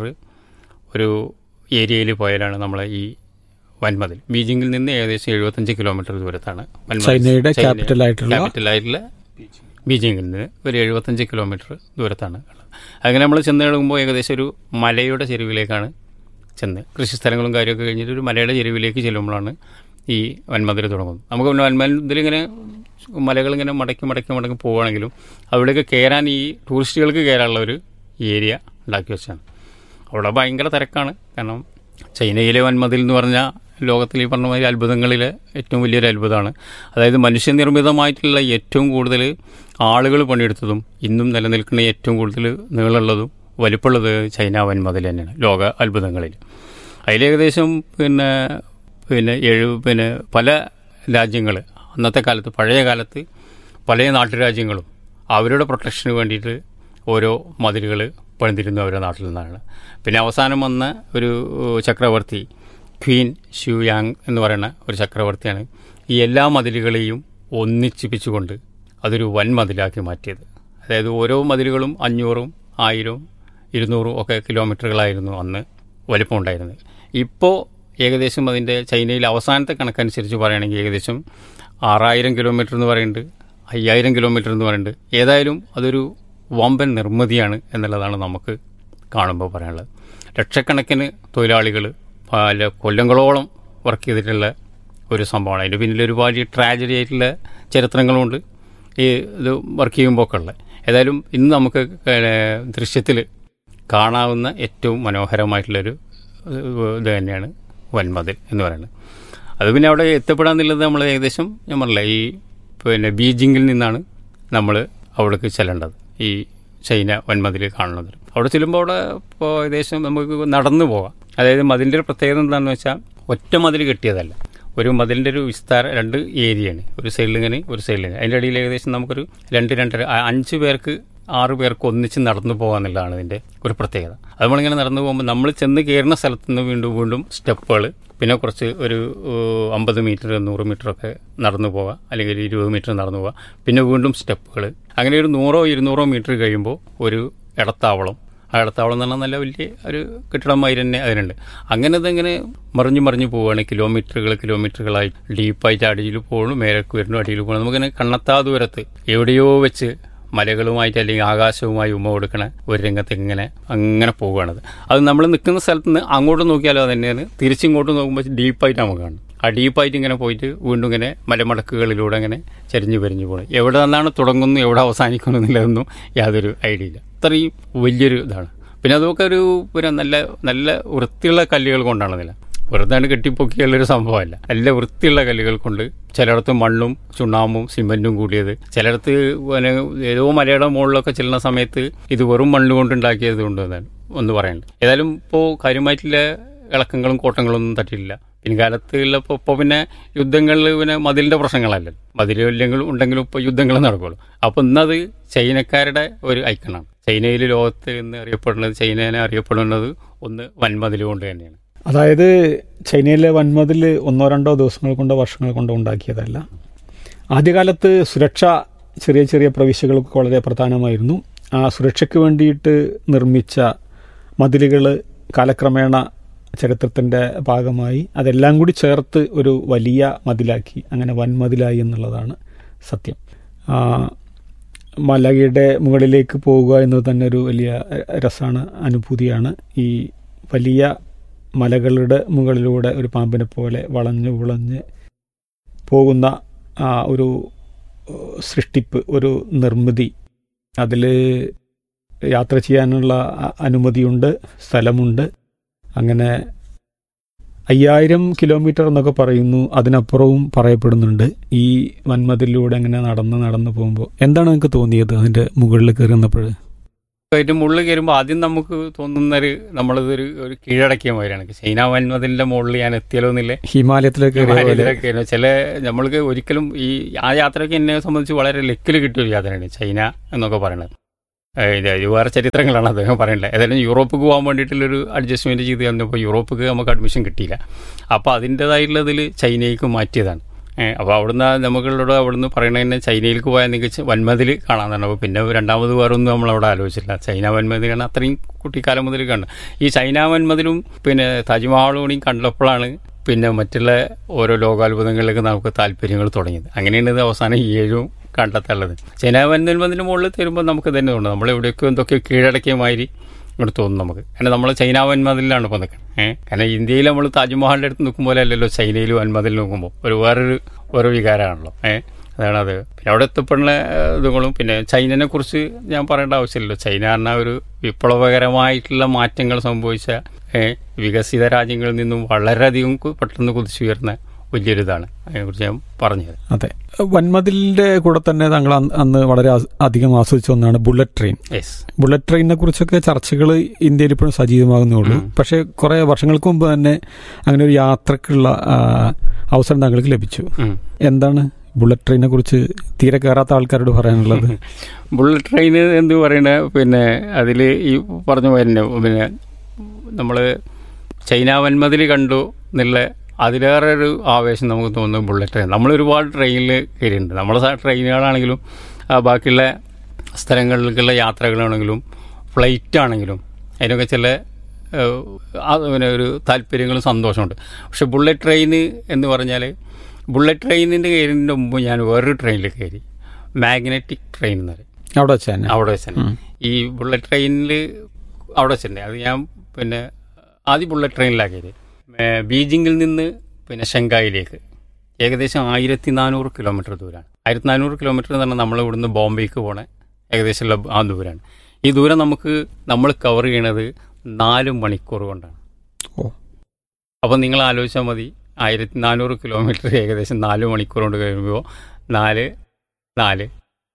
ഒരു ഏരിയയിൽ പോയാലാണ് നമ്മൾ ഈ വൻമതിൽ ബീജിങ്ങിൽ നിന്ന് ഏകദേശം എഴുപത്തഞ്ച് കിലോമീറ്റർ ദൂരത്താണ് വൻമതിൽ. ചൈനയുടെ ചൈന- capital ആയിട്ടുള്ള- capital ആയിട്ടുള്ള ബീജിങ്ങിൽ നിന്ന് ഒരു എഴുപത്തഞ്ച് കിലോമീറ്റർ ദൂരത്താണ് ഉള്ളത് അങ്ങനെ നമ്മൾ ചെന്ന് കഴിയുമ്പോൾ ഏകദേശം ഒരു മലയുടെ ചെരുവിലേക്കാണ് ചെന്ന് കൃഷി സ്ഥലങ്ങളും കാര്യമൊക്കെ കഴിഞ്ഞിട്ട് ഒരു മലയുടെ ചെരുവിലേക്ക് ചെല്ലുമ്പോഴാണ് ഈ വൻമതിൽ തുടങ്ങുന്നത് നമുക്ക് പിന്നെ വൻമതിൽ ഇങ്ങനെ മലകളിങ്ങനെ മടക്കി മടക്കി മടക്കി പോവുകയാണെങ്കിലും അവിടെയൊക്കെ കയറാൻ ഈ ടൂറിസ്റ്റുകൾക്ക് കയറാനുള്ള ഒരു ഏരിയ ഉണ്ടാക്കി വെച്ചാണ് അവിടെ ഭയങ്കര തിരക്കാണ് കാരണം ചൈനയിലെ വൻമതിൽ എന്ന് പറഞ്ഞാൽ ലോകത്തിൽ ഈ പറഞ്ഞ മാതിരി അത്ഭുതങ്ങളിലെ ഏറ്റവും വലിയൊരു അത്ഭുതമാണ് അതായത് മനുഷ്യനിർമ്മിതമായിട്ടുള്ള ഏറ്റവും കൂടുതൽ ആളുകൾ പണിയെടുത്തതും ഇന്നും നിലനിൽക്കുന്ന ഏറ്റവും കൂടുതൽ നീളമുള്ളതും വലിപ്പമുള്ളത് ചൈന വൻമതിൽ തന്നെയാണ് ലോക അത്ഭുതങ്ങളിൽ അതിലേകദേശം പിന്നെ പിന്നെ എഴു പിന്നെ പല രാജ്യങ്ങൾ അന്നത്തെ കാലത്ത് പഴയ കാലത്ത് പല നാട്ടുരാജ്യങ്ങളും അവരുടെ പ്രൊട്ടക്ഷന് വേണ്ടിയിട്ട് ഓരോ മതിലുകൾ പണിതിരുന്നു അവരുടെ നാട്ടിൽ നിന്നാണ് പിന്നെ അവസാനം വന്ന ഒരു ചക്രവർത്തി ക്വീൻ ഷിയാങ് എന്ന് പറയുന്ന ഒരു ചക്രവർത്തിയാണ് ഈ എല്ലാ മതിലുകളെയും ഒന്നിച്ചിപ്പിച്ചുകൊണ്ട് അതൊരു വൻ മതിലാക്കി മാറ്റിയത് അതായത് ഓരോ മതിലുകളും അഞ്ഞൂറും ആയിരവും ഇരുന്നൂറും ഒക്കെ കിലോമീറ്ററുകളായിരുന്നു അന്ന് വലിപ്പമുണ്ടായിരുന്നത് ഇപ്പോൾ ഏകദേശം അതിൻ്റെ ചൈനയിൽ അവസാനത്തെ കണക്കനുസരിച്ച് പറയുകയാണെങ്കിൽ ഏകദേശം ആറായിരം കിലോമീറ്റർ എന്ന് പറയുന്നുണ്ട് അയ്യായിരം കിലോമീറ്റർ എന്ന് പറയുന്നുണ്ട് ഏതായാലും അതൊരു വമ്പൻ നിർമ്മിതിയാണ് എന്നുള്ളതാണ് നമുക്ക് കാണുമ്പോൾ പറയാനുള്ളത് ലക്ഷക്കണക്കിന് തൊഴിലാളികൾ പല കൊല്ലങ്ങളോളം വർക്ക് ചെയ്തിട്ടുള്ള ഒരു സംഭവമാണ് അതിൻ്റെ പിന്നിൽ ഒരുപാട് ട്രാജഡി ആയിട്ടുള്ള ചരിത്രങ്ങളുമുണ്ട് ഈ ഇത് വർക്ക് ചെയ്യുമ്പോൾ ഒക്കെ ഉള്ളത് ഏതായാലും ഇന്ന് നമുക്ക് ദൃശ്യത്തിൽ കാണാവുന്ന ഏറ്റവും മനോഹരമായിട്ടുള്ളൊരു ഏഹ്, ഇത് തന്നെയാണ് വൻമതിൽ എന്ന് പറയുന്നത് അത് പിന്നെ അവിടെ എത്തപ്പെടാന്നുള്ളത് നമ്മൾ ഏകദേശം ഞാൻ പറഞ്ഞില്ല ഈ പിന്നെ ബീജിങ്ങിൽ നിന്നാണ് നമ്മൾ അവിടേക്ക് ചെല്ലേണ്ടത് ഈ ചൈന വൻമതിൽ കാണുന്നത് അവിടെ ചെല്ലുമ്പോൾ അവിടെ ഇപ്പോൾ ഏകദേശം നമുക്ക് നടന്നു പോകാം അതായത് മതിലിൻ്റെ ഒരു പ്രത്യേകത എന്താണെന്ന് വെച്ചാൽ ഒറ്റ മതിൽ കെട്ടിയതല്ല ഒരു മതിലിൻ്റെ ഒരു വിസ്താരം രണ്ട് ഏരിയയാണ് ഒരു സൈഡിൽ ഇങ്ങനെ ഒരു സൈഡിൽ ഇങ്ങനെ അതിൻ്റെ ഇടയിൽ ഏകദേശം നമുക്കൊരു രണ്ട് രണ്ടര ആ, അഞ്ച് പേർക്ക് ആറ് പേർക്ക് ഒന്നിച്ച് നടന്നു പോകാന്നുള്ളതാണ് ഇതിൻ്റെ ഒരു പ്രത്യേകത അത് നമ്മളിങ്ങനെ നടന്നു പോകുമ്പോൾ നമ്മൾ ചെന്ന് കയറുന്ന സ്ഥലത്ത് നിന്ന് വീണ്ടും വീണ്ടും സ്റ്റെപ്പുകൾ പിന്നെ കുറച്ച് ഒരു ഏഹ്, അമ്പത് മീറ്റർ നൂറ് മീറ്റർ ഒക്കെ നടന്നു പോവുക അല്ലെങ്കിൽ ഒരു ഇരുപത് മീറ്റർ നടന്നു പോവുക പിന്നെ വീണ്ടും സ്റ്റെപ്പുകൾ അങ്ങനെ ഒരു നൂറോ ഇരുന്നൂറോ മീറ്റർ കഴിയുമ്പോൾ ഒരു ഇടത്താവളം ആ ഇടത്താവളം എന്ന് പറഞ്ഞാൽ നല്ല വലിയ ഒരു കെട്ടിടമായി തന്നെ അതിനുണ്ട് അങ്ങനെ ഇതിങ്ങനെ മറിഞ്ഞു മറിഞ്ഞു പോവുകയാണ് കിലോമീറ്ററുകൾ കിലോമീറ്ററുകളായി ഡീപ്പായിട്ട് അടിയിൽ പോകുന്നു മേലേക്ക് വരുന്നു അടിയിൽ പോകുന്നു നമുക്കിങ്ങനെ കണ്ണത്താ ദൂരത്ത് എവിടെയോ വെച്ച് മലകളുമായിട്ട് അല്ലെങ്കിൽ ആകാശവുമായി ഉമ്മ കൊടുക്കണ ഒരു രംഗത്ത് ഇങ്ങനെ അങ്ങനെ പോവുകയാണത് അത് നമ്മൾ നിൽക്കുന്ന സ്ഥലത്ത് നിന്ന് അങ്ങോട്ട് നോക്കിയാലോ അത് തന്നെയാണ് തിരിച്ചിങ്ങോട്ട് നോക്കുമ്പോൾ ഡീപ്പായിട്ട് നമുക്ക് കാണും ആ ഡീപ്പായിട്ട് ഇങ്ങനെ പോയിട്ട് വീണ്ടും ഇങ്ങനെ മലമടക്കുകളിലൂടെ ഇങ്ങനെ ചരിഞ്ഞു വരിഞ്ഞു പോകണം എവിടെ നിന്നാണ് തുടങ്ങുന്നു എവിടെ അവസാനിക്കുന്നു എന്നുള്ളതൊന്നും യാതൊരു ഐഡിയ ഇല്ല അത്രയും വലിയൊരു ഇതാണ് പിന്നെ അതൊക്കെ ഒരു പിന്നെ നല്ല നല്ല വൃത്തിയുള്ള കല്ലുകൾ കൊണ്ടാണ് നില വെറുതെ കെട്ടിപ്പൊക്കിയുള്ളൊരു സംഭവമല്ല നല്ല വൃത്തിയുള്ള കല്ലുകൾ കൊണ്ട് ചിലയിടത്ത് മണ്ണും ചുണ്ണാമ്പും സിമെന്റും കൂടിയത് ചിലയിടത്ത് പിന്നെ ഏതോ മലയുടെ മുകളിലൊക്കെ ചെല്ലുന്ന സമയത്ത് ഇത് വെറും മണ്ണ് കൊണ്ട് ഉണ്ടാക്കിയത് കൊണ്ട് എന്നാണ് ഒന്ന് പറയുന്നുണ്ട് ഏതായാലും ഇപ്പോൾ കാര്യമായിട്ടുള്ള ഇളക്കങ്ങളും കോട്ടങ്ങളൊന്നും തട്ടിയില്ല പിൻകാലത്തുള്ള ഇപ്പോൾ ഇപ്പോൾ പിന്നെ യുദ്ധങ്ങളിൽ പിന്നെ മതിലിൻ്റെ പ്രശ്നങ്ങളല്ല മതിലില്ലെങ്കിലും ഉണ്ടെങ്കിലും ഇപ്പോൾ യുദ്ധങ്ങൾ നടക്കുള്ളൂ അപ്പോൾ ഇന്നത് ചൈനക്കാരുടെ ഒരു ഐക്കണാണ് ചൈനയിൽ ലോകത്ത് എന്ന് അറിയപ്പെടുന്നത് ചൈനനെ അറിയപ്പെടുന്നത് ഒന്ന് വൻമതിൽ കൊണ്ട് തന്നെയാണ് അതായത് ചൈനയിലെ വൻമതിൽ ഒന്നോ രണ്ടോ ദിവസങ്ങൾ കൊണ്ടോ വർഷങ്ങൾ കൊണ്ടോ ഉണ്ടാക്കിയതല്ല ആദ്യകാലത്ത് സുരക്ഷ ചെറിയ ചെറിയ പ്രവിശ്യകൾക്ക് വളരെ പ്രധാനമായിരുന്നു ആ സുരക്ഷയ്ക്ക് വേണ്ടിയിട്ട് നിർമ്മിച്ച മതിലുകൾ കാലക്രമേണ ചരിത്രത്തിൻ്റെ ഭാഗമായി അതെല്ലാം കൂടി ചേർത്ത് ഒരു വലിയ മതിലാക്കി അങ്ങനെ വൻമതിലായി എന്നുള്ളതാണ് സത്യം ആ, മലയുടെ മുകളിലേക്ക് പോവുക എന്നത് തന്നെ ഒരു വലിയ രസമാണ് അനുഭൂതിയാണ് ഈ വലിയ മലകളുടെ മുകളിലൂടെ ഒരു പാമ്പിനെ പോലെ വളഞ്ഞ് വിളഞ്ഞ് പോകുന്ന ആ ഒരു ഏഹ്, സൃഷ്ടിപ്പ് ഒരു നിർമ്മിതി അതിൽ യാത്ര ചെയ്യാനുള്ള അ- അനുമതിയുണ്ട് സ്ഥലമുണ്ട് അങ്ങനെ അയ്യായിരം കിലോമീറ്റർ എന്നൊക്കെ പറയുന്നു അതിനപ്പുറവും പറയപ്പെടുന്നുണ്ട് ഈ വൻമതിലൂടെ അങ്ങനെ നടന്ന് നടന്ന് പോകുമ്പോൾ എന്താണ് നിങ്ങൾക്ക് തോന്നിയത് അതിൻ്റെ മുകളിൽ കയറി വന്നപ്പോൾ അതിന്റെ മുകളിൽ കയറുമ്പോൾ ആദ്യം നമുക്ക് തോന്നുന്നൊരു നമ്മളിതൊരു ഒരു കീഴടക്കിയ മാതിരിയാണ് ചൈന വൻമതിലിന്റെ മുകളിൽ ഞാൻ എത്തിയല്ലോ എന്നില്ലേ ഹിമാലയത്തിലേക്ക് കയറിയ പോലെ ഹിമാലയത്തിലൊക്കെ ആയിരുന്നു. ചില നമ്മൾക്ക് ഒരിക്കലും ഈ ആ യാത്രയ്ക്ക് എന്നെ സംബന്ധിച്ച് വളരെ ലക്കിൽ കിട്ടിയ ഒരു യാത്രയാണ് ചൈന എന്നൊക്കെ പറയുന്നത് ഏഹ് ഇത് ഇത് വേറെ ചരിത്രങ്ങളാണ് അദ്ദേഹം പറയുന്നത് ഏതായാലും യൂറോപ്പിക്ക് പോകാൻ വേണ്ടിയിട്ടുള്ളൊരു അഡ്ജസ്റ്റ്മെന്റ് ചെയ്ത് തന്നപ്പോൾ യൂറോപ്പിക്ക് നമുക്ക് അഡ്മിഷൻ കിട്ടിയില്ല അപ്പോൾ അതിൻ്റെതായിട്ടുള്ളതിൽ ചൈനയ്ക്ക് മാറ്റിയതാണ് ഏഹ് അപ്പോൾ അവിടുന്ന് നമുക്കുള്ളോട് അവിടുന്ന് പറയണത് തന്നെ ചൈനയിലേക്ക് പോയാൽ നിങ്ങൾക്ക് വൻമതിൽ കാണാമെന്നാണ് അപ്പോൾ പിന്നെ രണ്ടാമത് വേറെ ഒന്നും നമ്മളവിടെ ആലോചിച്ചില്ല ചൈന വൻമതിലാണ് അത്രയും കുട്ടിക്കാലം മുതൽ കണ്ടു ഈ ചൈന വൻമതിലും പിന്നെ താജ്മഹലും കൂടി കണ്ടപ്പോഴാണ് പിന്നെ മറ്റുള്ള ഓരോ ലോകാത്ഭുതങ്ങളിലേക്ക് നമുക്ക് താല്പര്യങ്ങൾ തുടങ്ങിയത് അങ്ങനെയാണ് ഇത് അവസാനം ഈ ഏഴും കണ്ടെത്തുള്ളത് ചൈന വൻമതിന് മുകളിൽ തരുമ്പോൾ നമുക്ക് തന്നെ തോന്നുന്നു നമ്മൾ എവിടെയൊക്കെ എന്തൊക്കെയോ കീഴടക്കിയ മാതിരി ഇങ്ങോട്ട് തോന്നും നമുക്ക് കാരണം നമ്മൾ ചൈന വൻമതിലാണ് ഇപ്പോൾ നിൽക്കുന്നത് ഏഹ് കാരണം ഇന്ത്യയിൽ നമ്മൾ താജ്മഹലിൻ്റെ അടുത്ത് നിൽക്കും പോലെ അല്ലല്ലോ ചൈനയിൽ വൻമതിൽ നോക്കുമ്പോൾ ഒരു വേറൊരു ഓരോ വികാരമാണല്ലോ ഏഹ് അതാണ് അത് പിന്നെ അവിടെ എത്തപ്പെടുന്ന ഏഹ്, ഇതുകളും പിന്നെ ചൈനനെ കുറിച്ച് ഞാൻ പറയേണ്ട ആവശ്യമില്ലല്ലോ ചൈന പറഞ്ഞാൽ ഒരു വിപ്ലവകരമായിട്ടുള്ള മാറ്റങ്ങൾ സംഭവിച്ച ഏഹ്, വികസിത രാജ്യങ്ങളിൽ നിന്നും വളരെയധികം കു- പെട്ടെന്ന് കുതിച്ചുയർന്ന വലിയൊരു ഇതാണ് അതിനെക്കുറിച്ച് ഞാൻ പറഞ്ഞത് അതെ വൻമതിലിന്റെ കൂടെ തന്നെ താങ്കൾ അന്ന് അന്ന് വളരെ ആ- അധികം ആസ്വദിച്ച ഒന്നാണ് ബുള്ളറ്റ് ട്രെയിൻ യെസ് ബുള്ളറ്റ് ട്രെയിനിനെ കുറിച്ചൊക്കെ ചർച്ചകൾ ഇന്ത്യയിൽ ഇപ്പോഴും സജീവമാകുന്നേ ഉള്ളൂ പക്ഷേ കുറെ വർഷങ്ങൾക്ക് മുമ്പ് തന്നെ അങ്ങനെ ഒരു യാത്രക്കുള്ള ആ, അവസരം താങ്കൾക്ക് ലഭിച്ചു എന്താണ് ബുള്ളറ്റ് ട്രെയിനെ കുറിച്ച് തീരെ കയറാത്ത ആൾക്കാരോട് പറയാനുള്ളത് ബുള്ളറ്റ് ട്രെയിൻ എന്ത് പറയണ പിന്നെ അതിൽ ഈ പറഞ്ഞ പോലെ തന്നെ പിന്നെ നമ്മൾ ചൈന വൻമതിൽ കണ്ടു എന്നുള്ള അതിലേറെ ഒരു ആവേശം നമുക്ക് തോന്നുന്നു ബുള്ളറ്റ് ട്രെയിൻ നമ്മൾ ഒരുപാട് ട്രെയിനിൽ കയറിയിട്ടുണ്ട് നമ്മളെ സ- ട്രെയിനുകളാണെങ്കിലും ആ, ബാക്കിയുള്ള സ്ഥലങ്ങളിലേക്കുള്ള യാത്രകളാണെങ്കിലും ഫ്ലൈറ്റ് ആണെങ്കിലും അതിനൊക്കെ ചില ഏഹ്, ആ, പിന്നെ ഒരു താല്പര്യങ്ങളും സന്തോഷമുണ്ട് പക്ഷെ ബുള്ളറ്റ് ട്രെയിൻ എന്ന് പറഞ്ഞാൽ ബുള്ളറ്റ് ട്രെയിനിൻ്റെ കയറിൻ്റെ മുമ്പ് ഞാൻ വേറൊരു ട്രെയിനിൽ കയറി മാഗ്നറ്റിക് ട്രെയിൻ എന്ന് പറയും അവിടെ വെച്ച് തന്നെ അവിടെ വെച്ച് തന്നെ ഈ ബുള്ളറ്റ് ട്രെയിനിൽ അവിടെ വെച്ച് തന്നെ അത് ഞാൻ പിന്നെ ആദ്യം ബുള്ളറ്റ് ട്രെയിനിലാണ് കയറി ഏ, ബീജിങ്ങിൽ നിന്ന് പിന്നെ ഷെങ്കായിലേക്ക് ഏകദേശം ആയിരത്തി നാനൂറ് കിലോമീറ്റർ ദൂരമാണ് ആയിരത്തി നാനൂറ് കിലോമീറ്റർ എന്ന് പറഞ്ഞാൽ നമ്മൾ ഇവിടുന്ന് ബോംബെക്ക് പോണ ഏകദേശമുള്ള ആ ദൂരമാണ് ഈ ദൂരം നമുക്ക് നമ്മൾ കവർ ചെയ്യണത് നാല് മണിക്കൂർ കൊണ്ടാണ് ഓ അപ്പോൾ നിങ്ങൾ ആലോചിച്ചാൽ മതി ആയിരത്തി നാനൂറ് കിലോമീറ്റർ ഏകദേശം നാല് മണിക്കൂർ കൊണ്ട് കഴിയുമ്പോൾ നാല് നാല്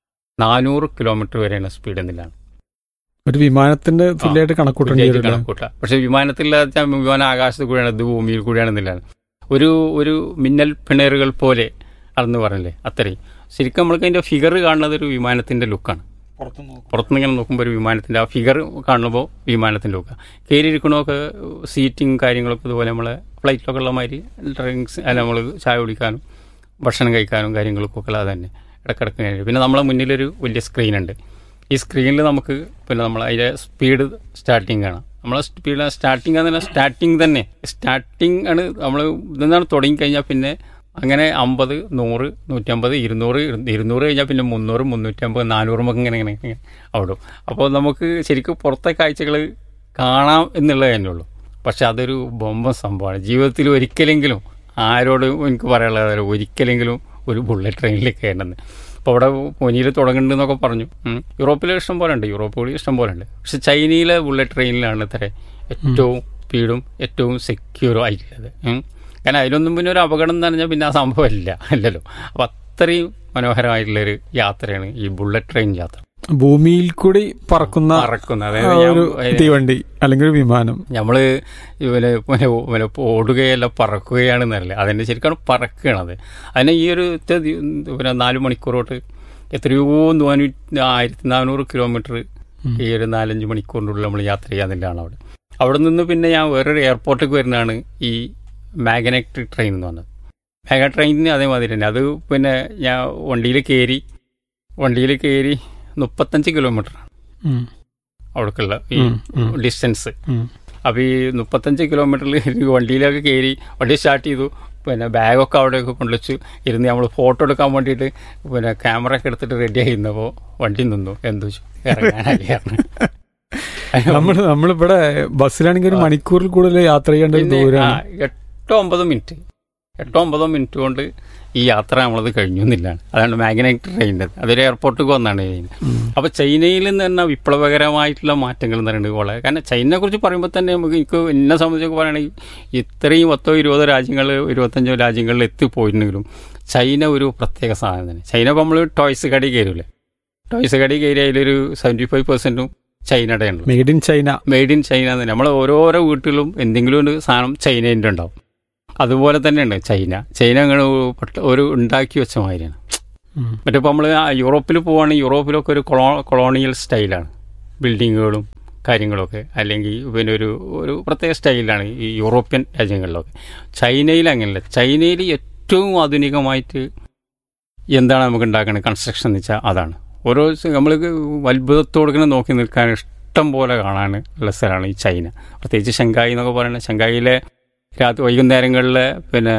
നാനൂറ് കിലോമീറ്റർ വരെയാണ് സ്പീഡ് എന്നില്ലാണ് ഒരു വിമാനത്തിന്റെ തുല്യമായിട്ട് കണക്കൂട്ടേണ്ടി വിജയിച്ച് വരും കണക്കൂട്ടാം പക്ഷെ വിമാനത്തിൽ വിമാനം ആകാശത്ത് കൂടിയാണ് ഇത് ഭൂമിയിൽ കൂടിയാണെന്നില്ലാണ് ഒരു ഒരു മിന്നൽ പിണറുകൾ പോലെ അതെന്ന് പറഞ്ഞില്ലേ അത്രയും ശരിക്കും നമ്മൾക്ക് അതിന്റെ ഫിഗർ കാണുന്നത് ഒരു വിമാനത്തിന്റെ ലുക്കാണ് പുറത്തുനിന്ന് ഇങ്ങനെ നോക്കുമ്പോൾ ഒരു വിമാനത്തിന്റെ ആ ഫിഗർ കാണുമ്പോൾ വിമാനത്തിന്റെ ലുക്ക് കയറിയിരിക്കണമൊക്കെ സീറ്റിംഗ് കാര്യങ്ങളൊക്കെ ഇതുപോലെ നമ്മളെ ഫ്ലൈറ്റിലൊക്കെ ഉള്ള മാതിരി ഡ്രിങ്ക്സ് അല്ല നമ്മൾ ചായ കുടിക്കാനും ഭക്ഷണം കഴിക്കാനും കാര്യങ്ങൾക്കൊക്കെ അത് തന്നെ ഇടക്കിടക്ക് കഴിഞ്ഞു പിന്നെ നമ്മളെ മുന്നിലൊരു വലിയ സ്ക്രീൻ ഉണ്ട് ഈ സ്ക്രീനിൽ നമുക്ക് പിന്നെ നമ്മൾ അതിൻ്റെ സ്പീഡ് സ്റ്റാർട്ടിങ് കാണാം നമ്മളെ സ്പീഡ് സ്റ്റാർട്ടിങ് എന്ന് സ്റ്റാർട്ടിങ് തന്നെ സ്റ്റാർട്ടിങ് ആണ് നമ്മൾ ഇതെന്നാണ് തുടങ്ങിക്കഴിഞ്ഞാൽ പിന്നെ അങ്ങനെ അമ്പത് നൂറ് നൂറ്റമ്പത് ഇരുന്നൂറ് ഇരുന്നൂറ് കഴിഞ്ഞാൽ പിന്നെ മുന്നൂറ് മുന്നൂറ്റമ്പത് നാനൂറും ഒക്കെ ഇങ്ങനെ ഇങ്ങനെ ഇങ്ങനെ അവിടെ അപ്പോൾ നമുക്ക് ശരിക്കും പുറത്തെ കാഴ്ചകൾ കാണാം എന്നുള്ളത് തന്നെ ഉള്ളൂ പക്ഷെ അതൊരു ബൊമ്പ സംഭവമാണ് ജീവിതത്തിൽ ഒരിക്കലെങ്കിലും ആരോടും എനിക്ക് പറയാനുള്ളത് ഒരിക്കലെങ്കിലും ഒരു ബുള്ളറ്റ് ട്രെയിനിൽ കയറണമെന്ന് അപ്പോൾ അവിടെ പൊനിയിൽ തുടങ്ങുന്നുണ്ടെന്നൊക്കെ പറഞ്ഞു ഉം. യൂറോപ്പിലെ ഇഷ്ടം പോലെ ഉണ്ട് യൂറോപ്പ് കൂടി ഇഷ്ടം പോലെ ഉണ്ട് പക്ഷെ ചൈനയിലെ ബുള്ളറ്റ് ട്രെയിനിലാണ് ഇത്ര ഏറ്റവും സ്പീഡും ഏറ്റവും സെക്യൂറും ആയിട്ടുള്ളത് ഉം. കാരണം അതിലൊന്നും പിന്നെ ഒരു അപകടം എന്ന് പറഞ്ഞാൽ പിന്നെ ആ സംഭവമില്ല അല്ലല്ലോ അപ്പം അത്രയും മനോഹരമായിട്ടുള്ളൊരു യാത്രയാണ് ഈ ബുള്ളറ്റ് ട്രെയിൻ യാത്ര ഭൂമിയിൽ കൂടി പറക്കുന്ന പറക്കുന്ന ആ അതായത് ഞാൻ ഒരു അതിന് തീവണ്ടി അല്ലെങ്കിൽ ഒരു വിമാനം നമ്മള് ഇവന് പിന്നെ പിന്നെ ഓടുകയല്ല പറക്കുകയാണെന്നല്ലേ അതിന്റെ ശരിക്കാണ് പറക്കുകയാണത് അതിന് ഈ ഒരു ഒറ്റ ദി- പിന്നെ നാല് മണിക്കൂർ തൊട്ട് എത്രയോ നാനൂറ്റി ആയിരത്തി നാനൂറ് കിലോമീറ്റർ ഈ ഒരു നാലഞ്ച് മണിക്കൂറിൻ്റെ ഉള്ളിൽ നമ്മൾ യാത്ര ചെയ്യാന്നില്ലാണ് അവിടെ അവിടെ നിന്ന് പിന്നെ ഞാൻ വേറൊരു എയർപോർട്ടിലേക്ക് വരുന്നതാണ് ഈ മാഗ്നറ്റിക് ട്രെയിൻ എന്ന് പറഞ്ഞത് മാഗ ട്രെയിനിന് അതേമാതിരി തന്നെ അത് പിന്നെ ഞാൻ വണ്ടിയിൽ കയറി വണ്ടിയിൽ കയറി മുപ്പത്തഞ്ച് കിലോമീറ്റർ ഉം. അവിടേക്കുള്ള ഈ ഉം, ഉം. ഡിസ്റ്റൻസ് ഉം. അപ്പോൾ ഈ മുപ്പത്തഞ്ച് കിലോമീറ്ററിൽ വണ്ടിയിലൊക്കെ കയറി വണ്ടി സ്റ്റാർട്ട് ചെയ്തു പിന്നെ ബാഗൊക്കെ അവിടെയൊക്കെ കൊണ്ടുവച്ചു ഇരുന്ന് നമ്മൾ ഫോട്ടോ എടുക്കാൻ വേണ്ടിയിട്ട് പിന്നെ ക്യാമറ ഒക്കെ എടുത്തിട്ട് റെഡി ആയിരുന്നപ്പോൾ വണ്ടി നിന്നു എന്തു ഇറങ്ങാനായിരുന്നു നമ്മൾ നമ്മളിവിടെ ബസ്സിലാണെങ്കിൽ ഒരു മണിക്കൂറിൽ കൂടുതൽ യാത്ര ചെയ്യേണ്ട ഒരു പിന്നെ ആ, ദൂരമാണ് എട്ടോ ഒമ്പതോ മിനിറ്റ് എട്ടോ ഒമ്പതോ മിനിറ്റ് കൊണ്ട് ഈ യാത്ര നമ്മളത് കഴിഞ്ഞു എന്നില്ലാണ് അതാണ് മാഗ്നറ്റിക് ട്രെയിനിൻ്റെ അതൊരു എയർപോർട്ടിൽ വന്നാണ് ചെയ്യുന്നത് അപ്പൊ ചൈനയിൽ നിന്ന് തന്നെ വിപ്ലവകരമായിട്ടുള്ള മാറ്റങ്ങൾ എന്ന് പറയുന്നത് വളരെ കാരണം ചൈനയെ കുറിച്ച് പറയുമ്പോൾ തന്നെ നമുക്ക് എനിക്ക് എന്നെ സംബന്ധിച്ചൊക്കെ പറയുകയാണെങ്കിൽ ഇത്രയും പത്തോ ഇരുപതോ രാജ്യങ്ങൾ ഇരുപത്തഞ്ചോ രാജ്യങ്ങളിൽ എത്തിപ്പോയിട്ടുണ്ടെങ്കിലും ചൈന ഒരു പ്രത്യേക സാധനം തന്നെ ചൈന ഇപ്പോൾ നമ്മൾ ടോയ്സ് കടി കയറില്ലേ ടോയ്സ് കടി കയറി അതിലൊരു സെവൻറ്റി ഫൈവ് പെർസെൻറ്റും ചൈനയുടെ ഉണ്ട് made in China made in China എന്ന് നമ്മൾ ഓരോരോ വീട്ടിലും എന്തെങ്കിലും ഒരു സാധനം ചൈനേൻ്റെ ഉണ്ടാവും അതുപോലെ തന്നെയുണ്ട് ചൈന ചൈന അങ്ങനെ ഒരു ഉണ്ടാക്കി വെച്ച മാതിരിയാണ് ഉം. മറ്റേ ഇപ്പോൾ നമ്മൾ യൂറോപ്പിൽ പോവുകയാണെങ്കിൽ യൂറോപ്പിലൊക്കെ ഒരു കൊളോ കൊളോണിയൽ സ്റ്റൈലാണ് ബിൽഡിങ്ങുകളും കാര്യങ്ങളൊക്കെ അല്ലെങ്കിൽ പിന്നെ ഒരു ഒരു പ്രത്യേക സ്റ്റൈലാണ് ഈ യൂറോപ്യൻ രാജ്യങ്ങളിലൊക്കെ ചൈനയിൽ അങ്ങനെയല്ല ചൈനയിൽ ഏറ്റവും ആധുനികമായിട്ട് എന്താണ് നമുക്ക് ഉണ്ടാക്കുന്നത് കൺസ്ട്രക്ഷൻ എന്ന് വെച്ചാൽ അതാണ് ഓരോ നമ്മൾ അത്ഭുതത്തോടെ ഇങ്ങനെ നോക്കി നിൽക്കാൻ ഇഷ്ടം പോലെ കാണാൻ ഉള്ള സ്ഥലമാണ് ഈ ചൈന പ്രത്യേകിച്ച് ഷങ്കായി എന്നൊക്കെ പറയുന്നത് ഷങ്കായിലെ രാത്രി വൈകുന്നേരങ്ങളിൽ പിന്നെ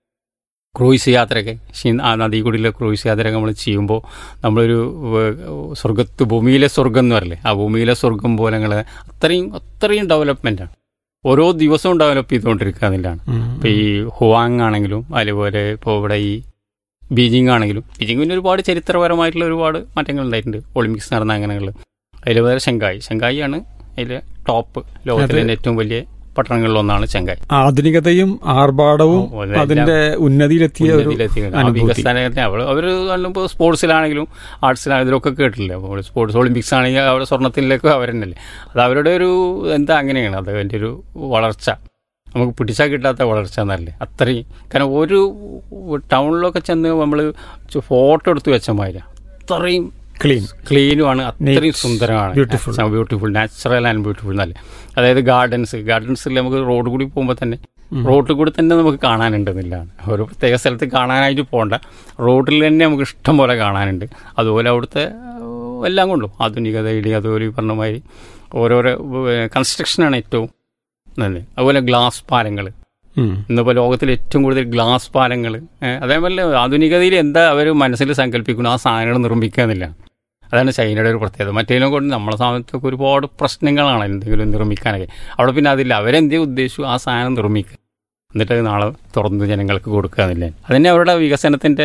ക്രൂയിസ് യാത്രയൊക്കെ ഷീ- ആ നദി കൂടിയിലെ ക്രൂയിസ് യാത്രയൊക്കെ നമ്മൾ ചെയ്യുമ്പോൾ നമ്മളൊരു ഏഹ്, സ്വർഗത്ത് ഭൂമിയിലെ സ്വർഗം എന്ന് പറയില്ലേ ആ ഭൂമിയിലെ സ്വർഗം പോലെ ഞങ്ങൾ അത്രയും അത്രയും ഡെവലപ്മെൻറ്റാണ് ഓരോ ദിവസവും ഡെവലപ്പ് ചെയ്തുകൊണ്ടിരിക്കുക എന്നുള്ളതാണ് ഉം. ഇപ്പോൾ ഈ ഹുവാങ് ആണെങ്കിലും അതുപോലെ ഇപ്പോൾ ഇവിടെ ഈ ബീജിംഗ് ആണെങ്കിലും ബീജിംഗ് പിന്നെ ഒരുപാട് ചരിത്രപരമായിട്ടുള്ള ഒരുപാട് മാറ്റങ്ങൾ ഉണ്ടായിട്ടുണ്ട് ഒളിമ്പിക്സ് നടന്ന അങ്ങനെയുള്ള അതിൽ വേറെ ഷങ്കായി ഷങ്കായി ആണ് അതിലെ ടോപ്പ് ലോകത്തിലെ തന്നെ ഏറ്റവും വലിയ പട്ടണങ്ങളിലൊന്നാണ് ഷങ്കായി ആധുനികതയും ആർഭാടവും ഓ, അതെല്ലാം അതിന്റെ ഉന്നതിയിലെത്തിയ ഒരു ഉന്നതിയിലെത്തിയത്. ആ അനുഭൂതി വികസനത്തെ അവർ അവർ ഇപ്പോൾ സ്പോർട്സിലാണെങ്കിലും ആർട്സിലാണെങ്കിലും ഇതിലൊക്കെ കേട്ടില്ലേ അപ്പോൾ സ്പോർട്സ് ഒളിമ്പിക്സ് ആണെങ്കിൽ അവിടെ സ്വർണ്ണത്തിലേക്ക് അവർ തന്നെയല്ലേ അത് അവരുടെ ഒരു എന്താ അങ്ങനെയാണ് അത് അതിൻ്റെ ഒരു വളർച്ച നമുക്ക് പിടിച്ചാൽ കിട്ടാത്ത വളർച്ച എന്നല്ലേ അത്രയും കാരണം ഒരു ടൗണിലൊക്കെ ചെന്ന് നമ്മൾ ഫോട്ടോ എടുത്ത് വെച്ച മാതിരി അത്രയും ക്ലീൻ ക്ലീനുമാണ് അത്രയും Neat, സുന്ദരമാണ് beautiful. Beautiful natural and beautiful എന്നല്ലേ അതായത് ഗാർഡൻസ് ഗാർഡൻസിൽ നമുക്ക് റോഡ് കൂടി പോകുമ്പോൾ തന്നെ റോഡിൽ കൂടി തന്നെ നമുക്ക് കാണാനുണ്ടെന്നില്ലാണ് ഒരു പ്രത്യേക സ്ഥലത്ത് കാണാനായിട്ട് പോകണ്ട റോഡിൽ തന്നെ നമുക്ക് ഇഷ്ടം പോലെ കാണാനുണ്ട് അതുപോലെ അവിടുത്തെ ഏഹ്, എല്ലാം കൊണ്ടും ആധുനികതയുടെ അതുപോലെ ഈ പറഞ്ഞ മാതിരി ഓരോരോ കൺസ്ട്രക്ഷനാണ് ഏറ്റവും നല്ലത് അതുപോലെ ഗ്ലാസ് പാലങ്ങൾ ഉം. ഇന്നിപ്പോൾ ലോകത്തിൽ ഏറ്റവും കൂടുതൽ ഗ്ലാസ് പാലങ്ങൾ അതേപോലെ ആധുനികതയിൽ എന്താ അവർ മനസ്സിൽ സങ്കല്പിക്കുന്നു ആ സാധനങ്ങൾ നിർമ്മിക്കുക എന്നില്ല അതാണ് ചൈനയുടെ ഒരു പ്രത്യേകത മറ്റേതിനെ കൊണ്ട് നമ്മളെ സമയത്തൊക്കെ ഒരുപാട് പ്രശ്നങ്ങളാണ് എന്തെങ്കിലും നിർമ്മിക്കാനൊക്കെ അവിടെ പിന്നെ അതില്ല അവരെന്തേ ഉദ്ദേശിച്ചു ആ സാധനം നിർമ്മിക്കുക എന്നിട്ട് അത് നാളെ തുറന്ന് ജനങ്ങൾക്ക് കൊടുക്കുക എന്നില്ല അതന്നെ അവരുടെ വികസനത്തിൻ്റെ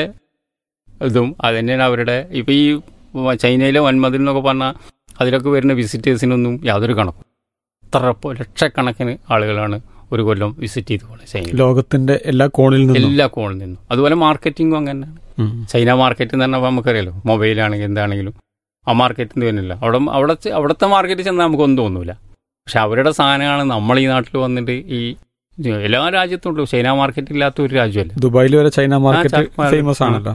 ഇതും അതന്നെയാണ് അവരുടെ ഇപ്പോൾ ഈ ചൈനയിലെ വൻമതിൽ എന്നൊക്കെ പറഞ്ഞാൽ അതിലൊക്കെ വരുന്ന വിസിറ്റേഴ്സിനൊന്നും യാതൊരു കണക്കും എത്ര ഇപ്പൊ ലക്ഷക്കണക്കിന് ആളുകളാണ് ഒരു കൊല്ലം വിസിറ്റ് ചെയ്ത് പോകുന്നത് ചൈനയിൽ ലോകത്തിന്റെ എല്ലാ കോണിൽ നിന്നും എല്ലാ കോണിൽ നിന്നും അതുപോലെ മാർക്കറ്റിങ്ങും അങ്ങനെ തന്നെയാണ് ഉം. ചൈന മാർക്കറ്റ് എന്ന് പറഞ്ഞാൽ നമുക്കറിയാലോ മൊബൈലാണെങ്കിൽ എന്താണെങ്കിലും ആ മാർക്കറ്റിൽ നിന്ന് തന്നെയല്ല അവിടെ അവിടെ ചെ- അവിടുത്തെ മാർക്കറ്റിൽ ചെന്നാൽ നമുക്കൊന്നും തോന്നൂല പക്ഷെ അവരുടെ സാധനമാണ് നമ്മൾ ഈ നാട്ടിൽ വന്നിട്ട് ഈ എല്ലാ രാജ്യത്തും ഉണ്ട് ചൈന മാർക്കറ്റ് ഇല്ലാത്ത ഒരു രാജ്യമല്ല ദുബായിൽ വരെ China market China market. Famous ആണല്ലോ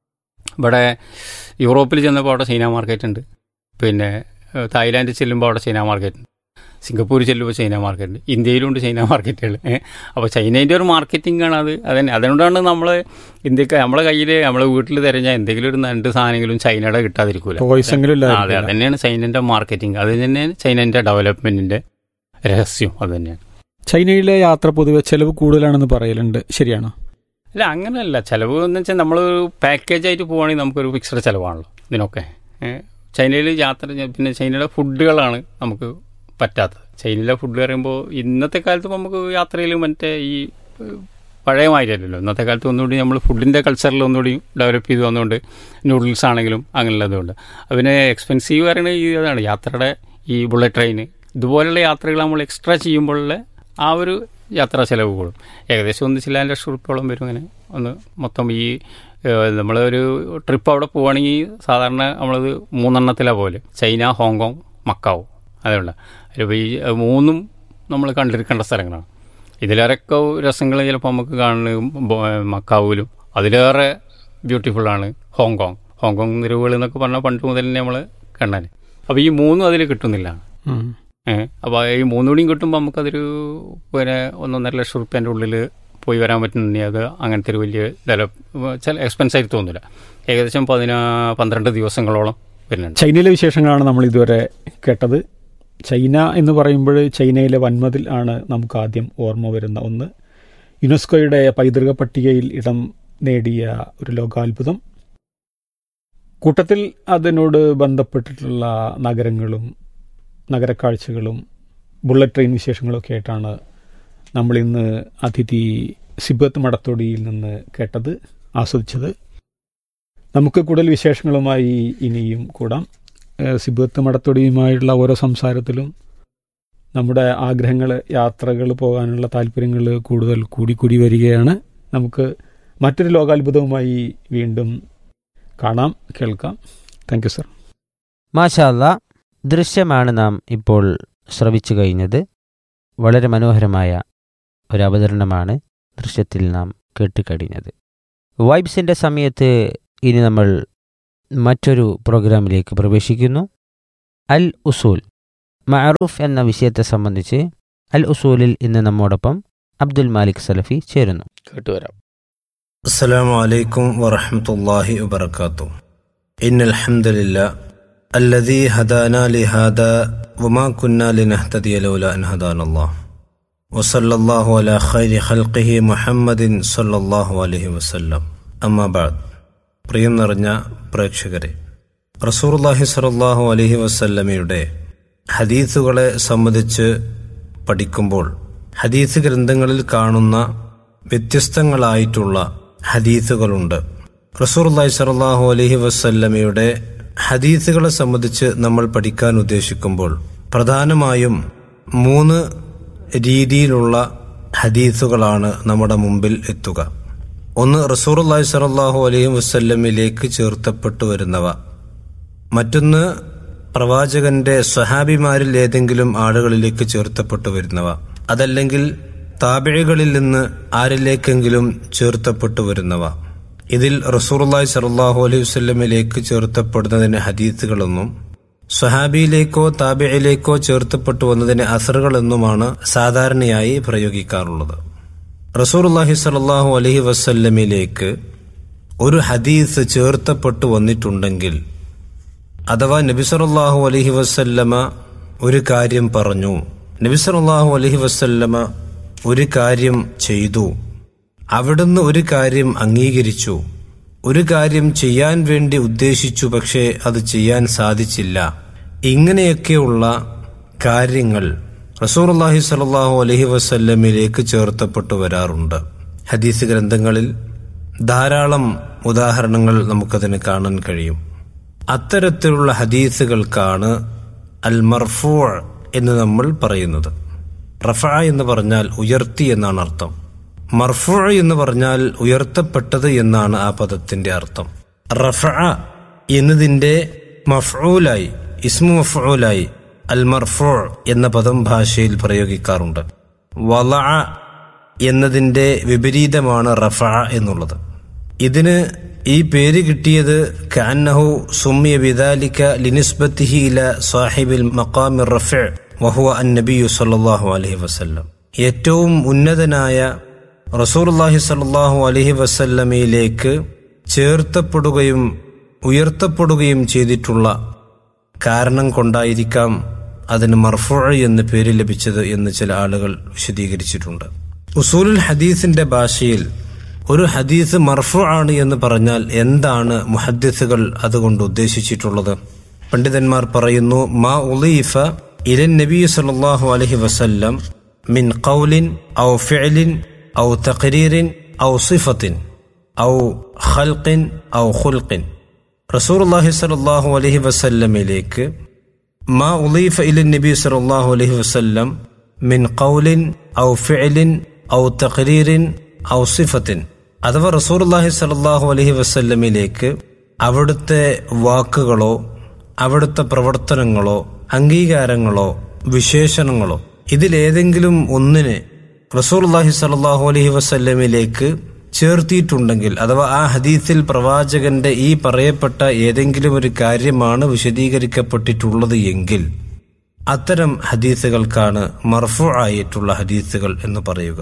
ഇവിടെ യൂറോപ്പിൽ ചെന്നപ്പോൾ അവിടെ ചൈന മാർക്കറ്റ് ഉണ്ട് പിന്നെ ഏഹ്, തായ്ലാൻഡിൽ ചെല്ലുമ്പോൾ അവിടെ ചൈന മാർക്കറ്റ് ഉണ്ട് സിംഗപ്പൂർ ചെല്ലുമ്പോൾ ചൈന മാർക്കറ്റ് ഉണ്ട് ഇന്ത്യയിലുണ്ട് ചൈന മാർക്കറ്റുകൾ അപ്പോൾ ചൈനേൻ്റെ ഒരു മാർക്കറ്റിംഗ് ആണ് അത് അതന്നെ അതുകൊണ്ടാണ് നമ്മൾ ഇന്ത്യക്ക് നമ്മളെ കയ്യിൽ നമ്മളെ വീട്ടിൽ തിരഞ്ഞാൽ എന്തെങ്കിലും ഒരു രണ്ട് സാധനങ്ങളും ചൈനയുടെ കിട്ടാതിരിക്കൂല ടോയ്സ് എങ്കിലും ആ, അതെ ഇല്ലായിരിക്കും അത് തന്നെയാണ് ചൈനൻ്റെ മാർക്കറ്റിംഗ് അത് തന്നെയാണ് ചൈനൻ്റെ ഡെവലപ്മെൻറ്റിൻ്റെ രഹസ്യം അത് തന്നെയാണ് ചൈനയിലെ യാത്ര പൊതുവെ ചെലവ് കൂടുതലാണെന്ന് പറയലുണ്ട് ശരിയാണോ അല്ല അങ്ങനെയല്ല ചിലവ് എന്ന് വെച്ചാൽ നമ്മൾ പാക്കേജ് ആയിട്ട് പോവുകയാണെങ്കിൽ നമുക്കൊരു ഫിക്സഡ് ചിലവാണല്ലോ ഇതിനൊക്കെ ചൈനയിൽ യാത്ര ചെയ്യ- പിന്നെ ചൈനയുടെ ഫുഡുകളാണ് നമുക്ക് പറ്റാത്തത് ചൈനയിലെ ഫുഡ് പറയുമ്പോൾ ഇന്നത്തെ കാലത്ത് ഇപ്പം നമുക്ക് യാത്രയിൽ മറ്റേ ഈ ഏഹ്, പഴയ മാതിരിയല്ലല്ലോ ഇന്നത്തെ കാലത്ത് ഒന്നുകൂടി നമ്മൾ ഫുഡിൻ്റെ കൾച്ചറിൽ ഒന്നുകൂടി ഡെവലപ്പ് ചെയ്ത് വന്നുകൊണ്ട് നൂഡിൽസ് ആണെങ്കിലും അങ്ങനെയുള്ളതുകൊണ്ട് അതിന് എക്സ്പെൻസീവ് പറയുന്നത് ഈ അതാണ് യാത്രയുടെ ഈ ബുള്ളറ്റ് ട്രെയിൻ ഇതുപോലുള്ള യാത്രകൾ നമ്മൾ എക്സ്ട്രാ ചെയ്യുമ്പോഴുള്ള ആ ഒരു യാത്രാ ചെലവ് കൂടും ഏകദേശം ഒന്ന് ചില ലക്ഷം റുപ്യോളം വരും ഇങ്ങനെ ഒന്ന് മൊത്തം ഈ നമ്മളൊരു ട്രിപ്പ് അവിടെ പോവുകയാണെങ്കിൽ സാധാരണ നമ്മളത് മൂന്നെണ്ണത്തിലാണ് പോലെ ചൈന ഹോങ്കോങ് മക്കാവ് അതുകൊണ്ട് അതിലിപ്പോൾ ഈ മൂന്നും നമ്മൾ കണ്ടിരിക്കേണ്ട സ്ഥലങ്ങളാണ് ഇതിലേറെയൊക്കെ രസങ്ങൾ ചിലപ്പോൾ നമുക്ക് കാണുന്നത് മക്കാവിലും അതിലേറെ ബ്യൂട്ടിഫുള്ളാണ് ഹോങ്കോങ് ഹോങ്കോങ് നിരവുകൾ എന്നൊക്കെ പറഞ്ഞാൽ പണ്ട് മുതൽ തന്നെ നമ്മൾ കണ്ടാൽ അപ്പോൾ ഈ മൂന്നും അതിൽ കിട്ടുന്നില്ല ഉം. ഏഹ് അപ്പോൾ ഈ മൂന്നുകൂടിയും കിട്ടുമ്പോൾ നമുക്കതൊരു പിന്നെ ഒന്നൊന്നര ലക്ഷം റുപ്യേൻ്റെ ഉള്ളിൽ പോയി വരാൻ പറ്റുന്നുണ്ടെങ്കിൽ അത് അങ്ങനത്തെ ഒരു വലിയ ഡെവലപ്പ് ചില എക്സ്പെൻസ് ആയിട്ട് തോന്നില്ല ഏകദേശം പതിനാ പന്ത്രണ്ട് ദിവസങ്ങളോളം വരുന്നുണ്ട് ചൈനയിലെ വിശേഷങ്ങളാണ് നമ്മൾ ഇതുവരെ കേട്ടത് ചൈന എന്ന് പറയുമ്പോൾ ചൈനയിലെ വൻമതിൽ ആണ് നമുക്ക് ആദ്യം ഓർമ്മ വരുന്ന ഒന്ന് യുനെസ്കോയുടെ പൈതൃക പട്ടികയിൽ ഇടം നേടിയ ഒരു ലോകാത്ഭുതം കൂട്ടത്തിൽ അതിനോട് ബന്ധപ്പെട്ടിട്ടുള്ള നഗരങ്ങളും നഗരക്കാഴ്ചകളും ബുള്ളറ്റ് ട്രെയിൻ വിശേഷങ്ങളൊക്കെ ആയിട്ടാണ് നമ്മൾ ഇന്ന് അതിഥി സിബത്ത് മടത്തോടിയിൽ നിന്ന് കേട്ടത് ആസ്വദിച്ചത് നമുക്ക് കൂടുതൽ വിശേഷങ്ങളുമായി ഇനിയും കൂടാം ഏഹ് സിബത്ത് മടത്തൊടിയുമായുള്ള ഓരോ സംസാരത്തിലും നമ്മുടെ ആഗ്രഹങ്ങൾ യാത്രകൾ പോകാനുള്ള താല്പര്യങ്ങൾ കൂടുതൽ കൂടി കൂടി വരികയാണ് നമുക്ക് മറ്റൊരു ലോകാത്ഭുതവുമായി വീണ്ടും കാണാം കേൾക്കാം താങ്ക് യു സർ മാഷാല്ല ദൃശ്യമാണ് നാം ഇപ്പോൾ ശ്രവിച്ചു കഴിഞ്ഞത് വളരെ മനോഹരമായ ഒരു അവതരണമാണ് ദൃശ്യത്തിൽ നാം കേട്ടുകഴിഞ്ഞത് വൈബ്സിൻ്റെ സമയത്ത് ഇനി നമ്മൾ മറ്റൊരു പ്രോഗ്രാമിലേക്ക് പ്രവേശിക്കുന്നു അൽ ഉസൂൽ മഅറൂഫ് എന്ന വിഷയത്തെ സംബന്ധിച്ച് അൽ ഉസൂലിൽ ഇന്ന് നമ്മോടൊപ്പം അബ്ദുൽ മാലിക് സലഫി ചേരുന്നു കേട്ടുവരാം السلام عليكم ورحمة الله وبركاته إن الحمد لله الذي هدانا لهذا وما كنا لنهتدي لولا أن هدانا الله وصلى الله على خير خلقه محمد صلى الله عليه وسلم أما بعد പ്രിയം നിറഞ്ഞ പ്രേക്ഷകരെ റസൂർല്ലാഹി സലാഹു അലഹി വസല്ലമയുടെ ഹദീസുകളെ സംബന്ധിച്ച് പഠിക്കുമ്പോൾ ഹദീസ് ഗ്രന്ഥങ്ങളിൽ കാണുന്ന വ്യത്യസ്തങ്ങളായിട്ടുള്ള ഹദീസുകളുണ്ട് റസൂർല്ലാഹി സലാഹു അലഹി വസല്ലമയുടെ ഹദീസുകളെ സംബന്ധിച്ച് നമ്മൾ പഠിക്കാൻ ഉദ്ദേശിക്കുമ്പോൾ പ്രധാനമായും മൂന്ന് രീതിയിലുള്ള ഹദീസുകളാണ് നമ്മുടെ മുമ്പിൽ എത്തുക ഒന്ന് റസൂർല്ലാഹി സലാഹു അലൈഹി വസ്ല്ലമിലേക്ക് ചേർത്തപ്പെട്ടു വരുന്നവ മറ്റൊന്ന് പ്രവാചകന്റെ സ്വഹാബിമാരിൽ ഏതെങ്കിലും ആളുകളിലേക്ക് ചേർത്തപ്പെട്ടു വരുന്നവ അതല്ലെങ്കിൽ താപിഴകളിൽ നിന്ന് ആരിലേക്കെങ്കിലും ചേർത്തപ്പെട്ടു വരുന്നവ ഇതിൽ റസൂർല്ലാഹി സലാഹു അലൈഹി വസ്ല്ലമിലേക്ക് ചേർത്തപ്പെടുന്നതിന് ഹദീസുകളെന്നും സ്വഹാബിയിലേക്കോ താബിയിലേക്കോ ചേർത്തപ്പെട്ടു വന്നതിന് അസറുകളെന്നുമാണ് സാധാരണയായി പ്രയോഗിക്കാറുള്ളത് റസൂർല്ലാഹി സലാഹു അലഹി വസല്ലമിലേക്ക് ഒരു ഹദീസ് ചേർത്തപ്പെട്ടു വന്നിട്ടുണ്ടെങ്കിൽ അഥവാ നബിസറല്ലാഹു അലഹി വസല്ലമ ഒരു കാര്യം പറഞ്ഞു നബിസറല്ലാഹു അലഹി വസല്ലമ ഒരു കാര്യം ചെയ്തു അവിടുന്ന് ഒരു കാര്യം അംഗീകരിച്ചു ഒരു കാര്യം ചെയ്യാൻ വേണ്ടി ഉദ്ദേശിച്ചു പക്ഷേ അത് ചെയ്യാൻ സാധിച്ചില്ല ഇങ്ങനെയൊക്കെയുള്ള കാര്യങ്ങൾ റസൂർല്ലാഹി സലാഹു അലഹി വസല്ലമിലേക്ക് ചേർത്തപ്പെട്ടു വരാറുണ്ട് ഹദീസ് ഗ്രന്ഥങ്ങളിൽ ധാരാളം ഉദാഹരണങ്ങൾ നമുക്കതിന് കാണാൻ കഴിയും അത്തരത്തിലുള്ള ഹദീസുകൾക്കാണ് അൽ മർഫൂ എന്ന് നമ്മൾ പറയുന്നത് റഫ എന്ന് പറഞ്ഞാൽ ഉയർത്തി എന്നാണ് അർത്ഥം മർഫൂ എന്ന് പറഞ്ഞാൽ ഉയർത്തപ്പെട്ടത് എന്നാണ് ആ പദത്തിന്റെ അർത്ഥം റഫ എന്നതിന്റെ മഫ്ഊലായി ഇസ്മു മഫ്ഊലായി അൽ മർഫൂ എന്ന പദം ഭാഷയിൽ പ്രയോഗിക്കാറുണ്ട് വല എന്നതിന്റെ വിപരീതമാണ് റഫ എന്നുള്ളത് ഇതിന് ഈ പേര് കിട്ടിയത് കാന്നഹു സുമ്യ ബിദാലിക ലിനിസ്ബത്തിഹി ഇല സാഹിബിൽ മഖാമി റഫ വഹുവ അൻ നബിയു സല്ലല്ലാഹു അലൈഹി വസല്ലം ഏറ്റവും ഉന്നതനായ റസൂർല്ലാഹി സല്ലല്ലാഹു അലൈഹി വസല്ലമയിലേക്ക് ചേർത്തപ്പെടുകയും ഉയർത്തപ്പെടുകയും ചെയ്തിട്ടുള്ള കാരണം കൊണ്ടായിരിക്കാം അതിന് മർഫു എന്ന് പേര് ലഭിച്ചത് എന്ന് ചില ആളുകൾ വിശദീകരിച്ചിട്ടുണ്ട് ഉസൂലുൽ ഹദീസിന്റെ ഭാഷയിൽ ഒരു ഹദീസ് മർഫു ആണ് എന്ന് പറഞ്ഞാൽ എന്താണ് മുഹദ്ദിസുകൾ അതുകൊണ്ട് ഉദ്ദേശിച്ചിട്ടുള്ളത് പണ്ഡിതന്മാർ പറയുന്നു മാ ഉലീഫ ഇലൻ നബി സല്ലല്ലാഹു അലൈഹി വസല്ലം മിൻ ഖൗലിൻ ഔ ഫിഅലിൻ ഔ തഖരീറിൻ ഔ സിഫത്തിൻ ഔ ഖൽഖിൻ ഔ ഖുൽഖിൻ റസൂലുള്ളാഹി സ്വല്ലല്ലാഹു അലൈഹി വസല്ലമിലേക്ക് മാ ഉളീഫ ഇലൻ നബി സല്ലല്ലാഹു അലൈഹി വസല്ലം മിൻ ഖൗലിൻ ഔ ഫിഅലിൻ ഔ തഖരീറിൻ ഔ സിഫത്തിൻ അഥവാ റസൂലുള്ളാഹി സ്വല്ലല്ലാഹു അലൈഹി വസല്ലമിലേക്ക് അവിടുത്തെ വാക്കുകളോ അവിടുത്തെ പ്രവർത്തനങ്ങളോ അംഗീകാരങ്ങളോ വിശേഷണങ്ങളോ ഇതിലേതെങ്കിലും ഒന്നിനെ റസൂലുള്ളാഹി സ്വല്ലല്ലാഹു അലൈഹി വസല്ലമിലേക്ക് ചേർത്തിയിട്ടുണ്ടെങ്കിൽ അഥവാ ആ ഹദീസിൽ പ്രവാചകന്റെ ഈ പറയപ്പെട്ട ഏതെങ്കിലും ഒരു കാര്യമാണ് വിശദീകരിക്കപ്പെട്ടിട്ടുള്ളത് എങ്കിൽ അത്തരം ഹദീസുകൾക്കാണ് മർഫു ആയിട്ടുള്ള ഹദീസുകൾ എന്ന് പറയുക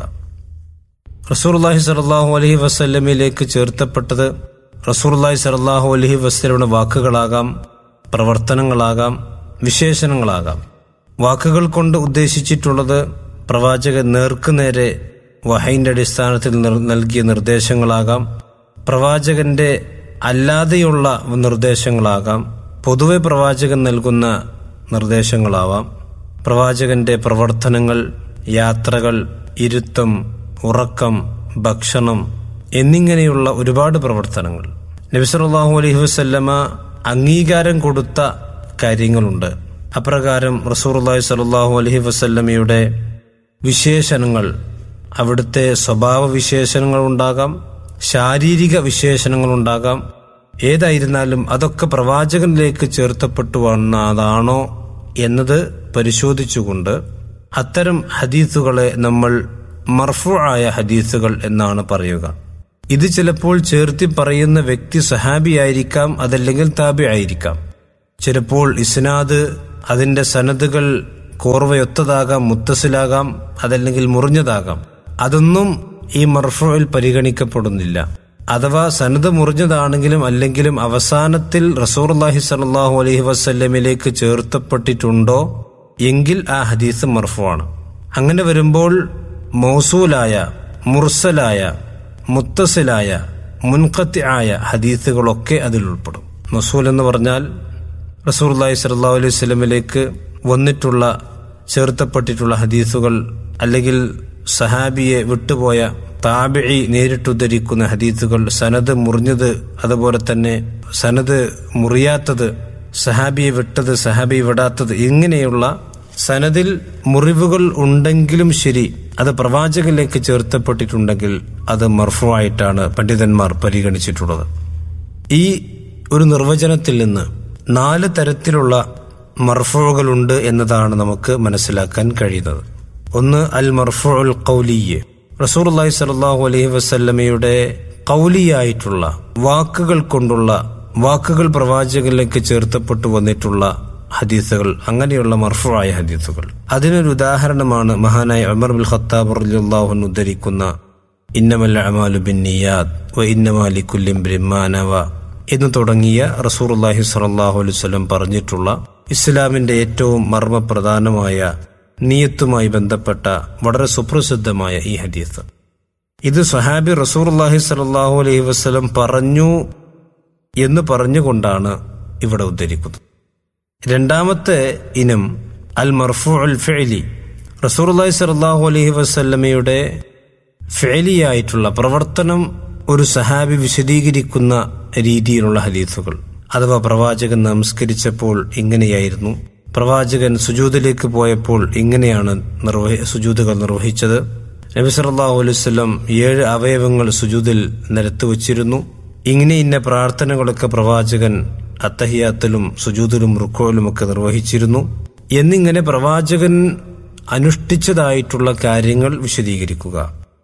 റസൂർല്ലാഹി സലാഹു അലഹി വസ്ല്ലമിലേക്ക് ചേർത്തപ്പെട്ടത് റസൂർല്ലാഹി സലാഹു അലഹി വസ്ലയുടെ വാക്കുകളാകാം പ്രവർത്തനങ്ങളാകാം വിശേഷണങ്ങളാകാം വാക്കുകൾ കൊണ്ട് ഉദ്ദേശിച്ചിട്ടുള്ളത് പ്രവാചകൻ നേർക്കുനേരെ വഹൈന്റെ അടിസ്ഥാനത്തിൽ നൽകിയ നിർദ്ദേശങ്ങളാകാം പ്രവാചകന്റെ അല്ലാതെയുള്ള നിർദ്ദേശങ്ങളാകാം പൊതുവെ പ്രവാചകൻ നൽകുന്ന നിർദ്ദേശങ്ങളാവാം പ്രവാചകന്റെ പ്രവർത്തനങ്ങൾ യാത്രകൾ ഇരുത്തം ഉറക്കം ഭക്ഷണം എന്നിങ്ങനെയുള്ള ഒരുപാട് പ്രവർത്തനങ്ങൾ നബിസലാഹു അലൈഹി വസ്ല്ലമ അംഗീകാരം കൊടുത്ത കാര്യങ്ങളുണ്ട് അപ്രകാരം റസൂർല്ലാഹി സലാഹു അലഹി വസല്ലമയുടെ വിശേഷണങ്ങൾ അവിടുത്തെ സ്വഭാവ വിശേഷണങ്ങൾ ഉണ്ടാകാം ശാരീരിക വിശേഷണങ്ങൾ ഉണ്ടാകാം ഏതായിരുന്നാലും അതൊക്കെ പ്രവാചകനിലേക്ക് ചേർത്തപ്പെട്ടു വന്നതാണോ എന്നത് പരിശോധിച്ചുകൊണ്ട് അത്തരം ഹദീസുകളെ നമ്മൾ മർഫു ആയ ഹദീസുകൾ എന്നാണ് പറയുക ഇത് ചിലപ്പോൾ ചേർത്തി പറയുന്ന വ്യക്തി സഹാബിയായിരിക്കാം അതല്ലെങ്കിൽ താബി ആയിരിക്കാം ചിലപ്പോൾ ഇസ്നാദ് അതിന്റെ സനദുകൾ കോർവയൊത്തതാകാം മുത്തസിലാകാം അതല്ലെങ്കിൽ മുറിഞ്ഞതാകാം അതൊന്നും ഈ മർഫുവിൽ പരിഗണിക്കപ്പെടുന്നില്ല അഥവാ സനത് മുറിഞ്ഞതാണെങ്കിലും അല്ലെങ്കിലും അവസാനത്തിൽ റസൂർല്ലാഹി സലാഹു അലൈഹി വസ്ല്ലമിലേക്ക് ചേർത്തപ്പെട്ടിട്ടുണ്ടോ എങ്കിൽ ആ ഹദീസ് മർഫുവാണ് അങ്ങനെ വരുമ്പോൾ മൗസൂലായ മുർസലായ മുത്തസിലായ മുൻകത്തി ആയ ഹദീസുകളൊക്കെ അതിൽ ഉൾപ്പെടും മസൂൽ എന്ന് പറഞ്ഞാൽ റസൂർല്ലാഹി സല്ലാ അലൈഹി സ്വലമിലേക്ക് വന്നിട്ടുള്ള ചേർത്തപ്പെട്ടിട്ടുള്ള ഹദീസുകൾ അല്ലെങ്കിൽ സഹാബിയെ വിട്ടുപോയ താബിഴി നേരിട്ടുദ്ധരിക്കുന്ന ഹദീസുകൾ സനത് മുറിഞ്ഞത് അതുപോലെ തന്നെ സനത് മുറിയാത്തത് സഹാബിയെ വിട്ടത് സഹാബി വിടാത്തത് ഇങ്ങനെയുള്ള സനദിൽ മുറിവുകൾ ഉണ്ടെങ്കിലും ശരി അത് പ്രവാചകനിലേക്ക് ചേർത്തപ്പെട്ടിട്ടുണ്ടെങ്കിൽ അത് മർഫു ആയിട്ടാണ് പണ്ഡിതന്മാർ പരിഗണിച്ചിട്ടുള്ളത് ഈ ഒരു നിർവചനത്തിൽ നിന്ന് നാല് തരത്തിലുള്ള മർഫുകളുണ്ട് എന്നതാണ് നമുക്ക് മനസ്സിലാക്കാൻ കഴിയുന്നത് ഒന്ന് അൽ മർഫുൽ കൗലിയെ റസൂർ അള്ളാഹി സലാഹു അലൈഹി വസല്ലമയുടെ കൗലിയായിട്ടുള്ള വാക്കുകൾ കൊണ്ടുള്ള വാക്കുകൾ പ്രവാചകനിലേക്ക് ചേർത്തപ്പെട്ടു വന്നിട്ടുള്ള ഹദീസുകൾ അങ്ങനെയുള്ള മർഫുവായ ഹദീസുകൾ അതിനൊരു ഉദാഹരണമാണ് മഹാനായ അമർ ബിൽ ഖത്താബ് റളിയല്ലാഹു ഉദ്ധരിക്കുന്ന ഇന്നമൽ അമാലു ബിൻ നിയാദ് വ ഇന്നമാലി കുല്ലിം ബ്രിമാനവ എന്ന് തുടങ്ങിയ റസൂർല്ലാഹി സ്വല്ലല്ലാഹു അലൈഹി വസല്ലം പറഞ്ഞിട്ടുള്ള ഇസ്ലാമിന്റെ ഏറ്റവും മർമ്മപ്രധാനമായ നീയത്തുമായി ബന്ധപ്പെട്ട വളരെ സുപ്രസിദ്ധമായ ഈ ഹദീസ് ഇത് സഹാബി റസൂർല്ലാഹി സ്വല്ലല്ലാഹു അലൈഹി വസല്ലം പറഞ്ഞു എന്ന് പറഞ്ഞുകൊണ്ടാണ് ഇവിടെ ഉദ്ധരിക്കുന്നത് രണ്ടാമത്തെ ഇനം അൽ മർഫു അൽ ഫെലി റസൂർല്ലാഹി സ്വല്ലല്ലാഹു അലൈഹി വസല്ലമയുടെ ഫെലിയായിട്ടുള്ള പ്രവർത്തനം ഒരു സഹാബി വിശദീകരിക്കുന്ന രീതിയിലുള്ള ഹദീസുകൾ അഥവാ പ്രവാചകൻ നമസ്കരിച്ചപ്പോൾ ഇങ്ങനെയായിരുന്നു പ്രവാചകൻ സുജൂദിലേക്ക് പോയപ്പോൾ ഇങ്ങനെയാണ് നിർവഹി സുജൂദുകൾ നിർവഹിച്ചത് നബി സല്ലല്ലാഹു അലൈഹി വസല്ലം ഏഴ് അവയവങ്ങൾ സുജൂദിൽ നിരത്തു വച്ചിരുന്നു ഇങ്ങനെ ഇന്ന പ്രാർത്ഥനകളൊക്കെ പ്രവാചകൻ അത്തഹിയാത്തിലും സുജൂദിലും റുക്കോയിലുമൊക്കെ നിർവഹിച്ചിരുന്നു എന്നിങ്ങനെ പ്രവാചകൻ അനുഷ്ഠിച്ചതായിട്ടുള്ള കാര്യങ്ങൾ വിശദീകരിക്കുക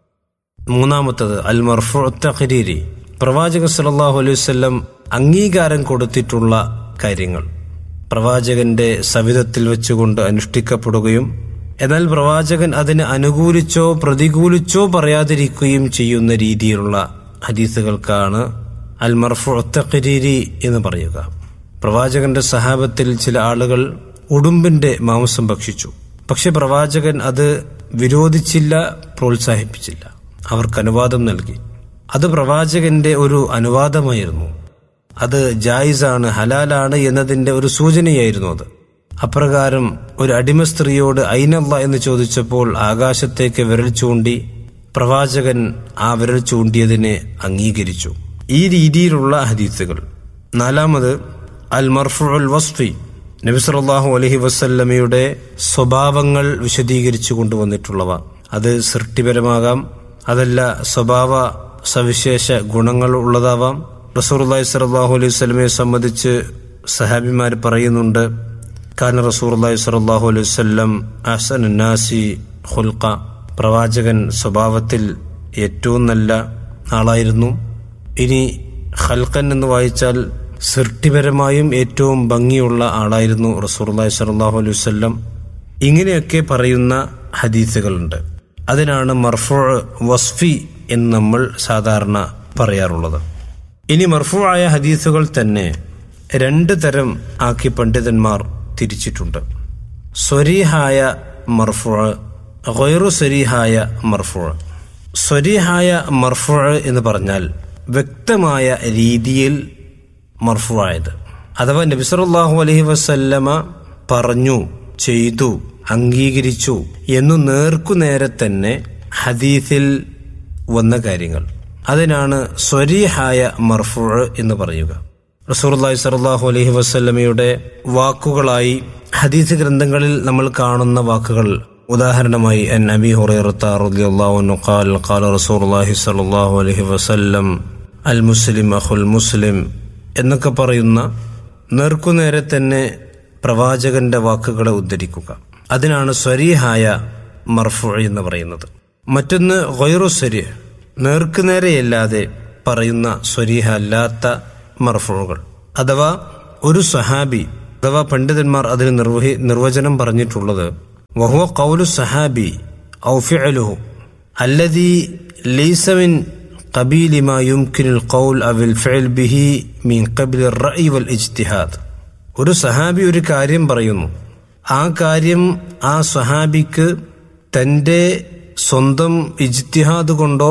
മൂന്നാമത്തത് അൽ മർഫു തഖരീരി പ്രവാചകൻ സല്ലല്ലാഹു അലൈഹി വസല്ലം അംഗീകാരം കൊടുത്തിട്ടുള്ള കാര്യങ്ങൾ പ്രവാചകന്റെ സവിധത്തിൽ വെച്ചുകൊണ്ട് അനുഷ്ഠിക്കപ്പെടുകയും എന്നാൽ പ്രവാചകൻ അതിനെ അനുകൂലിച്ചോ പ്രതികൂലിച്ചോ പറയാതിരിക്കുകയും ചെയ്യുന്ന രീതിയിലുള്ള ഹദീസുകൾക്കാണ് അൽ മർഫു തഖരീരി എന്ന് പറയുക പ്രവാചകന്റെ സഹാബത്തിൽ ചില ആളുകൾ ഉടുമ്പിന്റെ മാംസം ഭക്ഷിച്ചു പക്ഷെ പ്രവാചകൻ അത് വിരോധിച്ചില്ല പ്രോത്സാഹിപ്പിച്ചില്ല അവർക്ക് അനുവാദം നൽകി അത് പ്രവാചകന്റെ ഒരു അനുവാദമായിരുന്നു അത് ജായിസാണ് ഹലാലാണ് എന്നതിന്റെ ഒരു സൂചനയായിരുന്നു അത് അപ്രകാരം ഒരു അടിമ സ്ത്രീയോട് ഐനല്ല എന്ന് ചോദിച്ചപ്പോൾ ആകാശത്തേക്ക് വിരൽ ചൂണ്ടി പ്രവാചകൻ ആ വിരൽ ചൂണ്ടിയതിനെ അംഗീകരിച്ചു ഈ രീതിയിലുള്ള ഹദീസുകൾ നാലാമത് അൽ മർഫുൽ വസ്ഫി നബി സല്ലല്ലാഹു അലൈഹി വസല്ലമയുടെ സ്വഭാവങ്ങൾ വിശദീകരിച്ചു കൊണ്ടുവന്നിട്ടുള്ളവ അത് സൃഷ്ടിപരമാകാം അതല്ല സ്വഭാവ സവിശേഷ ഗുണങ്ങൾ ഉള്ളതാവാം റസൂർല്ലാഹി സലാഹു അലൈഹി സ്വലമയെ സംബന്ധിച്ച് സഹാബിമാർ പറയുന്നുണ്ട് കാരണം റസൂർല്ലാഹി സലാഹു അലൈഹി വല്ലം അഹ്സൻ നാസി ഹുൽക്ക പ്രവാചകൻ സ്വഭാവത്തിൽ ഏറ്റവും നല്ല ആളായിരുന്നു ഇനി ഖൽക്കൻ എന്ന് വായിച്ചാൽ സൃഷ്ടിപരമായും ഏറ്റവും ഭംഗിയുള്ള ആളായിരുന്നു റസൂർല്ലാഹി സലാഹു അലൈഹി വല്ലം ഇങ്ങനെയൊക്കെ പറയുന്ന ഹദീസുകളുണ്ട് അതിനാണ് മർഫു വസ്ഫി എന്ന് നമ്മൾ സാധാരണ പറയാറുള്ളത് ഇനി മർഫു ആയ ഹദീസുകൾ തന്നെ രണ്ട് തരം ആക്കി പണ്ഡിതന്മാർ തിരിച്ചിട്ടുണ്ട് സ്വരീഹായ മർഫു ഗൈറു സ്വരീഹായ മർഫു സ്വരീഹായ മർഫു എന്ന് പറഞ്ഞാൽ വ്യക്തമായ രീതിയിൽ മർഫു ആയത് അഥവാ നബിസറുല്ലാഹു അലഹി വസല്ലമ പറഞ്ഞു ചെയ്തു അംഗീകരിച്ചു എന്നു നേർക്കുനേരെ തന്നെ ഹദീസിൽ വന്ന കാര്യങ്ങൾ അതിനാണ് സ്വരീഹായ മർഫു എന്ന് പറയുക റസൂർല്ലാഹി സലാഹു അലഹി വസ്ല്ലമയുടെ വാക്കുകളായി ഹദീസ് ഗ്രന്ഥങ്ങളിൽ നമ്മൾ കാണുന്ന വാക്കുകൾ ഉദാഹരണമായി അൻ അബി ഹുറൈറത്ത റളിയല്ലാഹു ഖാൽ ഖാല റസൂലുള്ളാഹി സ്വല്ലല്ലാഹു അലൈഹി വസല്ലം അൽ മുസ്ലിം അഖുൽ മുസ്ലിം എന്നൊക്കെ പറയുന്ന നേർക്കുനേരെ തന്നെ പ്രവാചകന്റെ വാക്കുകളെ ഉദ്ധരിക്കുക അതിനാണ് സ്വരീഹായ മർഫു എന്ന് പറയുന്നത് മറ്റൊന്ന് ഗൈറു സ്വരി നേർക്കുനേരെയല്ലാതെ പറയുന്ന സ്വരീഹ അല്ലാത്ത മർഫുകൾ അഥവാ ഒരു സഹാബി അഥവാ പണ്ഡിതന്മാർ അതിന് നിർവഹി നിർവചനം പറഞ്ഞിട്ടുള്ളത് വഹുവ കൗലു സഹാബി ഔഫിഅലുഹു അല്ലദീ ലൈസ മിൻ قبيل ما يمكن القول أو الفعل به من قبل الرأي والاجتهاد ഒരു സഹാബി ഒരു കാര്യം പറയുന്നു ആ കാര്യം ആ സഹാബിക്ക് തൻ്റെ സ്വന്തം ഇജ്തിഹാദ് കൊണ്ടോ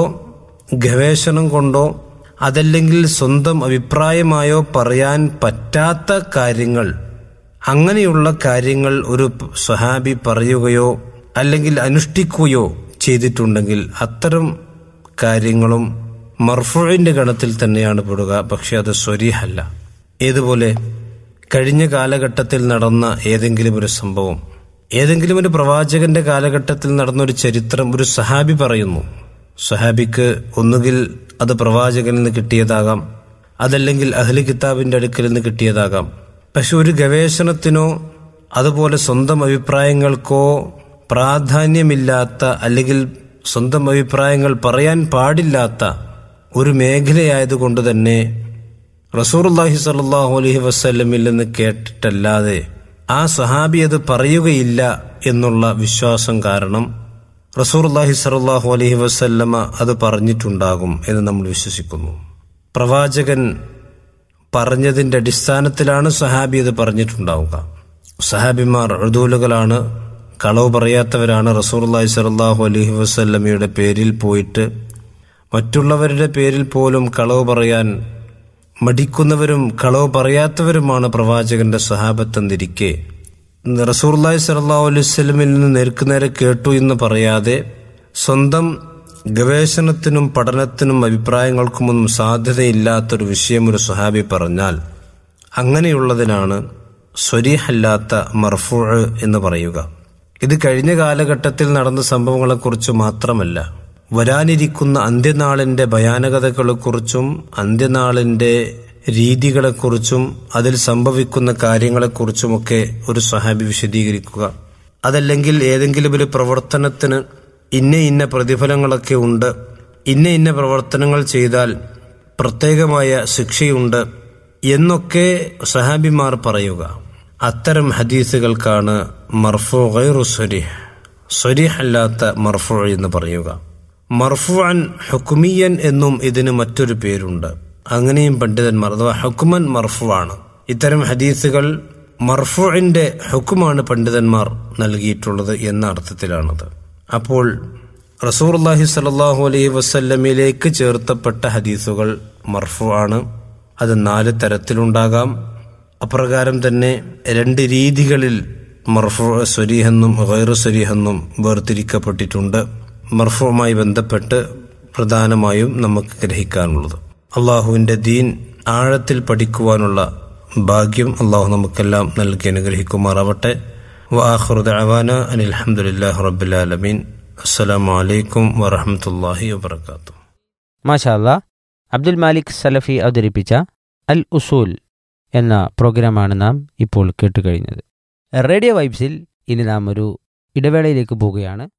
ഗവേഷണം കൊണ്ടോ അതല്ലെങ്കിൽ സ്വന്തം അഭിപ്രായമായോ പറയാൻ പറ്റാത്ത കാര്യങ്ങൾ അങ്ങനെയുള്ള കാര്യങ്ങൾ ഒരു സഹാബി പറയുകയോ അല്ലെങ്കിൽ അനുഷ്ഠിക്കുകയോ ചെയ്തിട്ടുണ്ടെങ്കിൽ അത്തരം കാര്യങ്ങളും മർഫുവിന്റെ ഗണത്തിൽ തന്നെയാണ് പെടുക പക്ഷെ അത് സ്വരീഹല്ല ഏതുപോലെ കഴിഞ്ഞ കാലഘട്ടത്തിൽ നടന്ന ഏതെങ്കിലും ഒരു സംഭവം ഏതെങ്കിലും ഒരു പ്രവാചകന്റെ കാലഘട്ടത്തിൽ നടന്ന ഒരു ചരിത്രം ഒരു സഹാബി പറയുന്നു സഹാബിക്ക് ഒന്നുകിൽ അത് പ്രവാചകനിൽ നിന്ന് കിട്ടിയതാകാം അതല്ലെങ്കിൽ അഹ്ലി കിതാബിന്റെ അടുക്കൽ നിന്ന് കിട്ടിയതാകാം പക്ഷെ ഒരു ഗവേഷണത്തിനോ അതുപോലെ സ്വന്തം അഭിപ്രായങ്ങൾക്കോ പ്രാധാന്യമില്ലാത്ത അല്ലെങ്കിൽ സ്വന്തം അഭിപ്രായങ്ങൾ പറയാൻ പാടില്ലാത്ത ഒരു മേഖലയായതുകൊണ്ട് തന്നെ റസൂർല്ലാഹി സല്ലാഹു അലഹി വസ്ല്ലമിൽ നിന്ന് കേട്ടിട്ടല്ലാതെ ആ സഹാബി അത് പറയുകയില്ല എന്നുള്ള വിശ്വാസം കാരണം റസൂർല്ലാഹി സലാഹു അലഹി വസ്ല്ലമ അത് പറഞ്ഞിട്ടുണ്ടാകും എന്ന് നമ്മൾ വിശ്വസിക്കുന്നു പ്രവാചകൻ പറഞ്ഞതിന്റെ അടിസ്ഥാനത്തിലാണ് സഹാബി അത് പറഞ്ഞിട്ടുണ്ടാവുക സഹാബിമാർ എഴുതൂലുകളാണ് കളവ് പറയാത്തവരാണ് റസൂർല്ലാഹി സലാഹു അലഹി വസ്ല്ലമയുടെ പേരിൽ പോയിട്ട് മറ്റുള്ളവരുടെ പേരിൽ പോലും കളവ് പറയാൻ മടിക്കുന്നവരും കളവ് പറയാത്തവരുമാണ് പ്രവാചകന്റെ സഹാബത്തെന്നിരിക്കെ റസൂർലായി സലാ അലൈവല്ലമിൽ നിന്ന് നേർക്കുനേരെ കേട്ടു എന്ന് പറയാതെ സ്വന്തം ഗവേഷണത്തിനും പഠനത്തിനും അഭിപ്രായങ്ങൾക്കുമൊന്നും സാധ്യതയില്ലാത്തൊരു വിഷയം ഒരു സഹാബി പറഞ്ഞാൽ അങ്ങനെയുള്ളതിനാണ് സ്വരീഹല്ലാത്ത മർഫൂ എന്ന് പറയുക ഇത് കഴിഞ്ഞ കാലഘട്ടത്തിൽ നടന്ന സംഭവങ്ങളെക്കുറിച്ച് മാത്രമല്ല വരാനിരിക്കുന്ന അന്ത്യനാളിന്റെ ഭയാനകതകളെക്കുറിച്ചും അന്ത്യനാളിന്റെ രീതികളെക്കുറിച്ചും അതിൽ സംഭവിക്കുന്ന കാര്യങ്ങളെക്കുറിച്ചുമൊക്കെ ഒരു സഹാബി വിശദീകരിക്കുക അതല്ലെങ്കിൽ ഏതെങ്കിലും ഒരു പ്രവർത്തനത്തിന് ഇന്ന ഇന്ന പ്രതിഫലങ്ങളൊക്കെ ഉണ്ട് ഇന്ന ഇന്ന പ്രവർത്തനങ്ങൾ ചെയ്താൽ പ്രത്യേകമായ ശിക്ഷയുണ്ട് എന്നൊക്കെ സഹാബിമാർ പറയുക അത്തരം ഹദീസുകൾക്കാണ് മർഫു ഗൈറു സ്വരിഹ് സ്വരിഹ് അല്ലാത്ത മർഫു എന്ന് പറയുക മർഫുഅൻ ഹുക്കുമിയൻ എന്നും ഇതിന് മറ്റൊരു പേരുണ്ട് അങ്ങനെയും പണ്ഡിതന്മാർ അഥവാ ഹുക്കുമൻ മർഫുവാണ് ഇത്തരം ഹദീസുകൾ മർഫുവിന്റെ ഹുക്കുമാണ് പണ്ഡിതന്മാർ നൽകിയിട്ടുള്ളത് എന്ന അർത്ഥത്തിലാണത് അപ്പോൾ റസൂർല്ലാഹി സലാഹു അലൈഹി വസല്ലമിലേക്ക് ചേർത്തപ്പെട്ട ഹദീസുകൾ മർഫു ആണ് അത് നാല് തരത്തിലുണ്ടാകാം അപ്രകാരം തന്നെ രണ്ട് രീതികളിൽ മർഫു സ്വരീഹെന്നും ഗൈറു സ്വരീഹെന്നും വേർതിരിക്കപ്പെട്ടിട്ടുണ്ട് മർഫുവുമായി ബന്ധപ്പെട്ട് പ്രധാനമായും നമുക്ക് ഗ്രഹിക്കാനുള്ളത് അള്ളാഹുവിന്റെ ദീൻ ആഴത്തിൽ പഠിക്കുവാനുള്ള ഭാഗ്യം അള്ളാഹു നമുക്കെല്ലാം നൽകി അനുഗ്രഹിക്കുമാറാവട്ടെ വാഹുറുദ് അവാന അനിൽ അഹമ്മദില്ലാഹി റബ്ബുലാലമീൻ അസ്സലാമു അലൈക്കും വറഹമത്തല്ലാഹി വബർക്കാത്തു മാഷാല്ല അബ്ദുൽ മാലിക് സലഫി അവതരിപ്പിച്ച അൽ ഉസൂൽ എന്ന പ്രോഗ്രാമാണ് നാം ഇപ്പോൾ കേട്ടുകഴിഞ്ഞത് റേഡിയോ വൈബ്സിൽ ഇനി നാം ഒരു ഇടവേളയിലേക്ക് പോവുകയാണ്